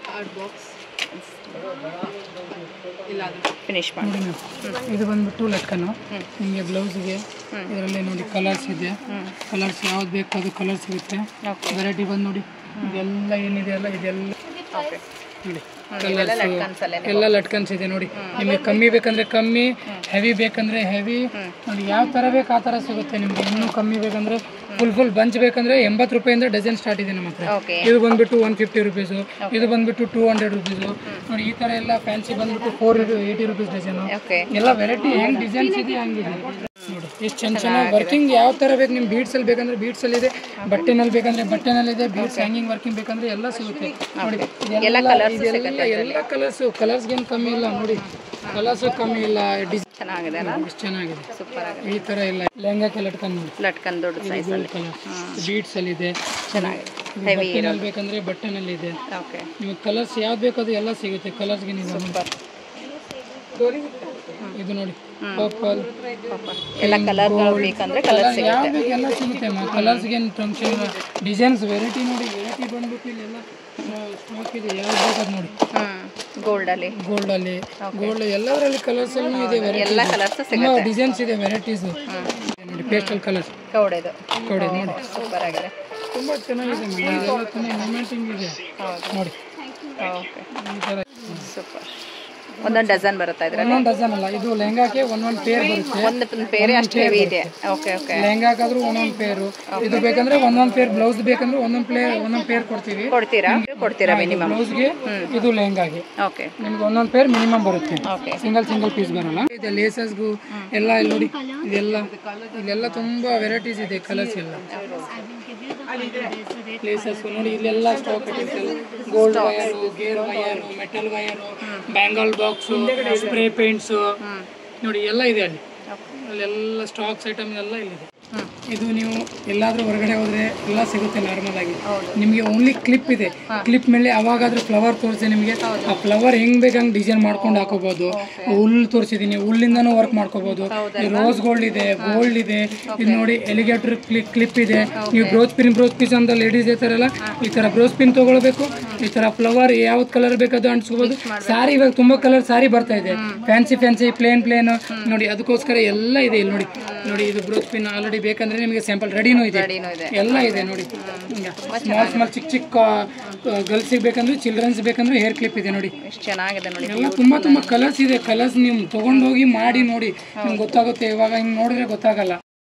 ಫಿನಿಶ್ ಮಾಡಿ ನೋಡಿ ಮ್ಯಾಮ್ ಇದು ಬಂದ್ಬಿಟ್ಟು ಲಟ್ಕನು ನಿಮಗೆ ಬ್ಲೌಸ್ಗೆ ಇದರಲ್ಲಿ ನೋಡಿ ಕಲರ್ಸ್ ಇದೆ ಕಲರ್ಸ್ ಯಾವ್ದು ಬೇಕು ಅದು ಕಲರ್ ಸಿಗುತ್ತೆ ಓಕೆ ವೆರೈಟಿ ಬಂದು ನೋಡಿ ಇದೆಲ್ಲ ಏನಿದೆ ಅಲ್ಲ ಇದೆಲ್ಲ ಓಕೆ ನೋಡಿ ಇವೆಲ್ಲ ಕಲರ್ಸ್ ಲಟ್ಕನ್ಸಲ್ಲೇ ಎಲ್ಲ ಲಟ್ಕನ್ಸ್ ಇದೆ ನೋಡಿ ನಿಮಗೆ ಕಮ್ಮಿ ಬೇಕಂದ್ರೆ ಕಮ್ಮಿ ಹೆವಿ ಬೇಕಂದ್ರೆ ಹೆವಿ ನೋಡಿ ಯಾವ ಥರ ಬೇಕು ಆ ಥರ ಸಿಗುತ್ತೆ ನಿಮಗೆ ಇನ್ನೂ ಕಮ್ಮಿ ಬೇಕಂದ್ರೆ ಫುಲ್ ಫುಲ್ ಬಂಚ್ ಬೇಕಂದ್ರೆ ಎಂಬತ್ತು ರೂಪಾಯಿಂದ ಡಜನ್ ಸ್ಟಾರ್ಟ್ ಇದೆ ನಮ್ಮ ಹತ್ರ ಓಕೆ ಇದು ಬಂದ್ಬಿಟ್ಟು ಒನ್ ಫಿಫ್ಟಿ ರುಪೀಸು ಇದು ಬಂದ್ಬಿಟ್ಟು ಟೂ ಹಂಡ್ರೆಡ್ ರುಪೀಸು ನೋಡಿ ಈ ಥರ ಎಲ್ಲ ಫ್ಯಾನ್ಸಿ ಬಂದ್ಬಿಟ್ಟು four eighty rupees dozen okay ಎಲ್ಲ ವೆರೈಟಿ ಹೆಂಗ್ ಡಿಸೈನ್ಸ್ ಇದೆ ಹಂಗಿದೆ ನೋಡಿ ಎಷ್ಟು ಚೆನ್ನ ಚೆನ್ನಾಗಿ ವರ್ಕಿಂಗ್ ಯಾವ ಥರ ಬೇಕು ನಿಮ್ಗೆ ಬೀಡ್ಸ್ ಅಲ್ಲಿ ಬೇಕಂದ್ರೆ ಬೀಡ್ಸ್ ಅಲ್ಲಿ ಇದೆ ಬಟ್ಟೆನಲ್ಲಿ ಬೇಕಂದ್ರೆ ಬಟ್ಟೆನಲ್ಲಿ ಇದೆ ಬೀಡ್ಸ್ ಹ್ಯಾಂಗಿಂಗ್ ವರ್ಕಿಂಗ್ ಬೇಕಂದ್ರೆ ಎಲ್ಲ ಸಿಗುತ್ತೆ ನೋಡಿ ಇದೆಲ್ಲ ಇದೆಲ್ಲ ಎಲ್ಲ ಕಲರ್ಸ್ ಕಲರ್ಸ್ಗೇನು ಕಮ್ಮಿ ಇಲ್ಲ ನೋಡಿ ಕಲರ್ಸ್ ಕಮ್ಮಿ ಇಲ್ಲ ಡಿಸೈನ್ ಚೆನ್ನಾಗಿದೆ ಅಲ್ಲ ಎಷ್ಟು ಚೆನ್ನಾಗಿದೆ ಸೂಪರ್ ಆಗಿದೆ ಈ ಥರ ಇಲ್ಲ ಲೆಹಂಗಾಕ್ಕೆ ಲಟ್ಕೊಂಡು ನೋಡಿ ಲಟ್ಕನ್ ದೊಡ್ಡ ಸೈಜ್ ಗೋಲ್ಡ್ ಕಲರ್ ಬೀಡ್ಸ್ ಅಲ್ಲಿ ಇದೆ ಚೆನ್ನಾಗಿದೆ ಇದು ಬಟ್ಟೆನಲ್ಲಿ ಬೇಕಂದ್ರೆ ಬಟ್ಟೆನಲ್ಲಿ ಇದೆ ಓಕೆ ನಿಮಗೆ ಕಲರ್ಸ್ ಯಾವ್ದು ಬೇಕು ಅದು ಎಲ್ಲ ಸಿಗುತ್ತೆ ಕಲರ್ಸ್ಗೇನಿದೆ ಸೂಪರ್ ಇದು ನೋಡಿ ಪರ್ಪಲ್ ಎಲ್ಲ ಕಲರ್ಗಳು ಬೇಕಂದ್ರೆ ಕಲರ್ ಸಿಗುತ್ತೆ ಯಾವ ಬೇಕು ಎಲ್ಲ ಸಿಗುತ್ತೆ ಕಲರ್ಸ್ಗೆ ಏನು ಟೆನ್ಷನ್ ಇಲ್ಲ ಡಿಸೈನ್ಸ್ ವೆರೈಟಿ ನೋಡಿ ವೆರೈಟಿ ಬಂದ್ಬಿಟ್ಟು ಇಲ್ಲೆಲ್ಲ ಸ್ಟಾಕ್ ಇದೆ ಯಾವ್ದು ಬೇಕಾದ್ ನೋಡಿ ಹ್ಞೂ ಗೋಲ್ಡಲ್ಲಿ ಗೋಲ್ಡ್ ಅಲ್ಲಿ ಗೋಲ್ಡ್ ಎಲ್ಲದರಲ್ಲಿ ಕಲರ್ಸ್ ಎಲ್ಲ ಇದೆ ವೆರೈಟಿ ಎಲ್ಲ ಕಲರ್ಸ್ ತುಂಬಾ ಡಿಸೈನ್ಸ್ ಇದೆ ವೆರೈಟೀಸ್ ನೋಡಿ ಪೇಸ್ಟಲ್ ಕಲರ್ಸ್ ಕೌಡೆದು ಕೊಡಿ ನೋಡಿ ಸೂಪರ್ ಆಗಿದೆ ತುಂಬಾ ಚೆನ್ನಾಗಿದೆ madam. ಇದೆಲ್ಲ ತುಂಬಾ ಮೂಮೆಂಟಿಂಗ್ ಇದೆ ಹೌದು ನೋಡಿ ಓಕೆ ಈ ಥರ ಸೂಪರ್ ಒಂದೊಂದು ಡಜನ್ ಬರುತ್ತಾ ಇದ್ರಲ್ಲಿ ಒಂದೊಂದು ಡಜನ್ ಅಲ್ಲ ಇದು ಲೆಹಂಗಾಕ್ಕೆ ಒಂದೊಂದು ಪೇರ್ ಬರುತ್ತೆ ಒಂದು ಬೇರೆ ಅಷ್ಟು ಹೆವಿ ಇದೆ ಓಕೆ ಓಕೆ ಲೆಹಂಗಾಕಾದ್ರೂ ಒಂದೊಂದು ಪೇರು ಇದು ಬೇಕಂದ್ರೆ ಒಂದೊಂದು ಪೇರ್ ಬ್ಲೌಸ್ ಬೇಕಂದ್ರೆ ಒಂದೊಂದು ಪ್ಲೇ ಒಂದೊಂದು ಪೇರ್ ಕೊಡ್ತೀವಿ ಕೊಡ್ತೀರಾ ಕೊಡ್ತೀರಾ ಮಿನಿಮಮ್ ಬ್ಲೌಸ್ಗೆ ಇದು ಲೆಹಂಗಾಗೆ ಓಕೆ ನಿಮ್ಗೆ ಒಂದೊಂದು ಪೇರ್ ಮಿನಿಮಮ್ ಬರುತ್ತೆ ಓಕೆ ಸಿಂಗಲ್ ಸಿಂಗಲ್ ಪೀಸ್ ಬರಲ್ಲ ಇದೆ ಲೇಸಸ್ಗೂ ಎಲ್ಲ ಇಲ್ಲಿ ನೋಡಿ ಇದೆಲ್ಲ ಇಲ್ಲೆಲ್ಲ ತುಂಬಾ ವೆರೈಟೀಸ್ ಇದೆ ಕಲರ್ಸ್ ಎಲ್ಲ ಲೇಸಸ್ ನೋಡಿ ಇಲ್ಲೆಲ್ಲ stock gold wire gear wire metal wire bangle box spray paints ನೋಡಿ ಎಲ್ಲ ಇದೆ ಅಲ್ಲಿ ಅಲ್ಲೆಲ್ಲ ಸ್ಟಾಕ್ಸ್ ಐಟಮ್ ಎಲ್ಲ ಇಲ್ಲಿದೆ ಇದು ನೀವು ಎಲ್ಲಾದ್ರೂ ಹೊರಗಡೆ ಹೋದ್ರೆ ಎಲ್ಲ ಸಿಗುತ್ತೆ ನಾರ್ಮಲ್ ಆಗಿ ನಿಮಗೆ ಓನ್ಲಿ ಕ್ಲಿಪ್ ಇದೆ ಕ್ಲಿಪ್ ಮೇಲೆ ಅವಾಗಾದ್ರೂ ಫ್ಲವರ್ ತೋರಿಸಿ ನಿಮಗೆ ಆ ಫ್ಲವರ್ ಹೆಂಗ್ ಬೇಕಂಗ್ ಡಿಸೈನ್ ಮಾಡ್ಕೊಂಡು ಹಾಕೋಬಹುದು ಹುಲ್ ತೋರಿಸಿದೀನಿ ಹುಲ್ಲಿಂದನೂ ವರ್ಕ್ ಮಾಡ್ಕೋಬಹುದು ರೋಸ್ ಗೋಲ್ಡ್ ಇದೆ ಗೋಲ್ಡ್ ಇದೆ ಇದು ನೋಡಿ ಎಲಿಗೇಟರ್ ಕ್ಲಿಪ್ ಇದೆ ನೀವು ಬ್ರೋಸ್ ಪಿನ್ ಬ್ರೋಸ್ ಪೀಸ್ ಅಂತ ಲೇಡೀಸ್ ಇರ್ತಾರಲ್ಲ ಈ ತರ ಬ್ರೋಸ್ ಪಿನ್ ತಗೊಳ್ಬೇಕು ಈ ತರ ಫ್ಲವರ್ ಯಾವ್ದು ಕಲರ್ ಬೇಕಾದ್ರು ಅಂಟಿಸ್ಕೋಬಹುದು ಸಾರಿ ಇವಾಗ ತುಂಬಾ ಕಲರ್ ಸಾರಿ ಬರ್ತಾ ಇದೆ ಫ್ಯಾನ್ಸಿ ಫ್ಯಾನ್ಸಿ ಪ್ಲೇನ್ ಪ್ಲೇನ್ ನೋಡಿ ಅದಕ್ಕೋಸ್ಕರ ಎಲ್ಲ ಇದೆ ಇಲ್ಲಿ ನೋಡಿ ನೋಡಿ ಇದು ಬ್ರೋಸ್ ಪಿನ್ ಆಲ್ರೆಡಿ ಬೇಕಂದ್ರೆ ನಿಮಗೆ ಸ್ಯಾಂಪಲ್ ರೆಡಿನೂ ಇದೆ ರೆಡಿನೂ ಇದೆ ಎಲ್ಲ ಇದೆ ನೋಡಿ ಸ್ಮಾಲ್ ಸ್ಮಾಲ್ ಚಿಕ್ಕ ಚಿಕ್ಕ ಗರ್ಲ್ಸಿಗೆ ಬೇಕಂದ್ರೆ ಚಿಲ್ಡ್ರನ್ಸ್ ಬೇಕಂದ್ರೆ ಹೇರ್ ಕ್ಲಿಪ್ ಇದೆ ನೋಡಿ ಎಷ್ಟು ಚೆನ್ನಾಗಿದೆ ನೋಡಿ ಎಲ್ಲ ತುಂಬಾ ತುಂಬಾ ಕಲರ್ಸ್ ಇದೆ ಕಲರ್ಸ್ ನೀವು ತಗೊಂಡೋಗಿ ಮಾಡಿ ನೋಡಿ ನಿಮ್ಗೆ ಗೊತ್ತಾಗುತ್ತೆ ಇವಾಗ ಹಿಂಗ್ ನೋಡಿದ್ರೆ ಗೊತ್ತಾಗಲ್ಲ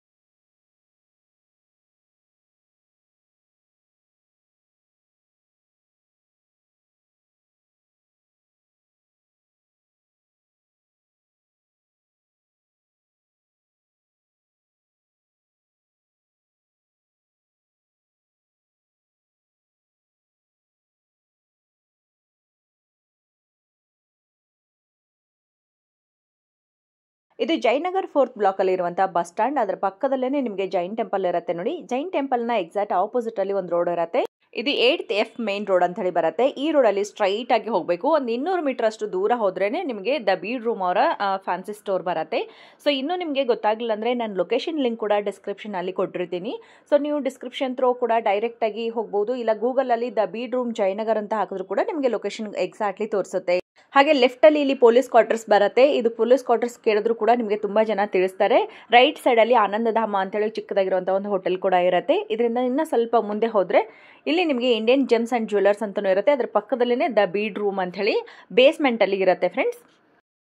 ಇದು ಜಯನಗರ್ ಫೋರ್ತ್ ಬ್ಲಾಕ್ ಅಲ್ಲಿ ಇರುವಂತಹ ಬಸ್ ಸ್ಟ್ಯಾಂಡ್ ಅದರ ಪಕ್ಕದಲ್ಲೇ ನಿಮಗೆ ಜೈನ್ ಟೆಂಪಲ್ ಇರುತ್ತೆ ನೋಡಿ ಜೈನ್ ಟೆಂಪಲ್ ನ ಎಕ್ಸಾಕ್ಟ್ ಆಪೋಸಿಟ್ ಅಲ್ಲಿ ಒಂದು ರೋಡ್ ಇರುತ್ತೆ ಇದು ಏಟ್ ಎಫ್ ಮೇನ್ ರೋಡ್ ಅಂತ ಹೇಳಿ ಬರುತ್ತೆ ಈ ರೋಡ್ ಅಲ್ಲಿ ಸ್ಟ್ರೈಟ್ ಆಗಿ ಹೋಗಬೇಕು ಒಂದು ಇನ್ನೂರು ಮೀಟರ್ ಅಷ್ಟು ದೂರ ಹೋದ್ರೇನೆ ನಿಮಗೆ ದ ಬೀಡ್ ರೂಮ್ ಅವರ ಫ್ಯಾನ್ಸಿ ಸ್ಟೋರ್ ಬರುತ್ತೆ ಸೊ ಇನ್ನೂ ನಿಮಗೆ ಗೊತ್ತಾಗಲಿಲ್ಲ ಅಂದ್ರೆ ನಾನು ಲೊಕೇಶನ್ ಲಿಂಕ್ ಕೂಡ ಡಿಸ್ಕ್ರಿಪ್ಷನ್ ಅಲ್ಲಿ ಕೊಟ್ಟಿರ್ತೀನಿ ಸೊ ನೀವು ಡಿಸ್ಕ್ರಿಪ್ಷನ್ ಥ್ರೋ ಕೂಡ ಡೈರೆಕ್ಟ್ ಆಗಿ ಹೋಗ್ಬೋದು ಇಲ್ಲ ಗೂಗಲ್ ಅಲ್ಲಿ ದ ಬೀಡ್ ರೂಮ್ ಜಯನಗರ್ ಅಂತ ಹಾಕಿದ್ರು ಕೂಡ ನಿಮಗೆ ಲೊಕೇಶನ್ ಎಕ್ಸಾಕ್ಟ್ಲಿ ತೋರಿಸುತ್ತೆ ಹಾಗೆ ಲೆಫ್ಟ್ ಅಲ್ಲಿ ಇಲ್ಲಿ ಪೊಲೀಸ್ ಕ್ವಾರ್ಟರ್ಸ್ ಬರುತ್ತೆ ಇದು ಪೊಲೀಸ್ ಕ್ವಾರ್ಟರ್ಸ್ ಕೇಳಿದ್ರು ಕೂಡ ನಿಮಗೆ ತುಂಬಾ ಜನ ತಿಳಿಸ್ತಾರೆ ರೈಟ್ ಸೈಡ್ ಅಲ್ಲಿ ಆನಂದಧಾಮ ಅಂತೇಳಿ ಚಿಕ್ಕದಾಗಿರುವಂತಹ ಒಂದು ಹೋಟೆಲ್ ಕೂಡ ಇರುತ್ತೆ ಇದರಿಂದ ಇನ್ನ ಸ್ವಲ್ಪ ಮುಂದೆ ಹೋದ್ರೆ ಇಲ್ಲಿ ನಿಮಗೆ ಇಂಡಿಯನ್ ಜೆಮ್ಸ್ ಅಂಡ್ ಜ್ಯುವೆಲರ್ಸ್ ಅಂತಾನೂ ಇರುತ್ತೆ ಅದ್ರ ಪಕ್ಕದಲ್ಲೇ ದ ಬೀಡ್ ರೂಮ್ ಅಂತ ಹೇಳಿ ಬೇಸ್ಮೆಂಟ್ ಅಲ್ಲಿ ಇರುತ್ತೆ ಫ್ರೆಂಡ್ಸ್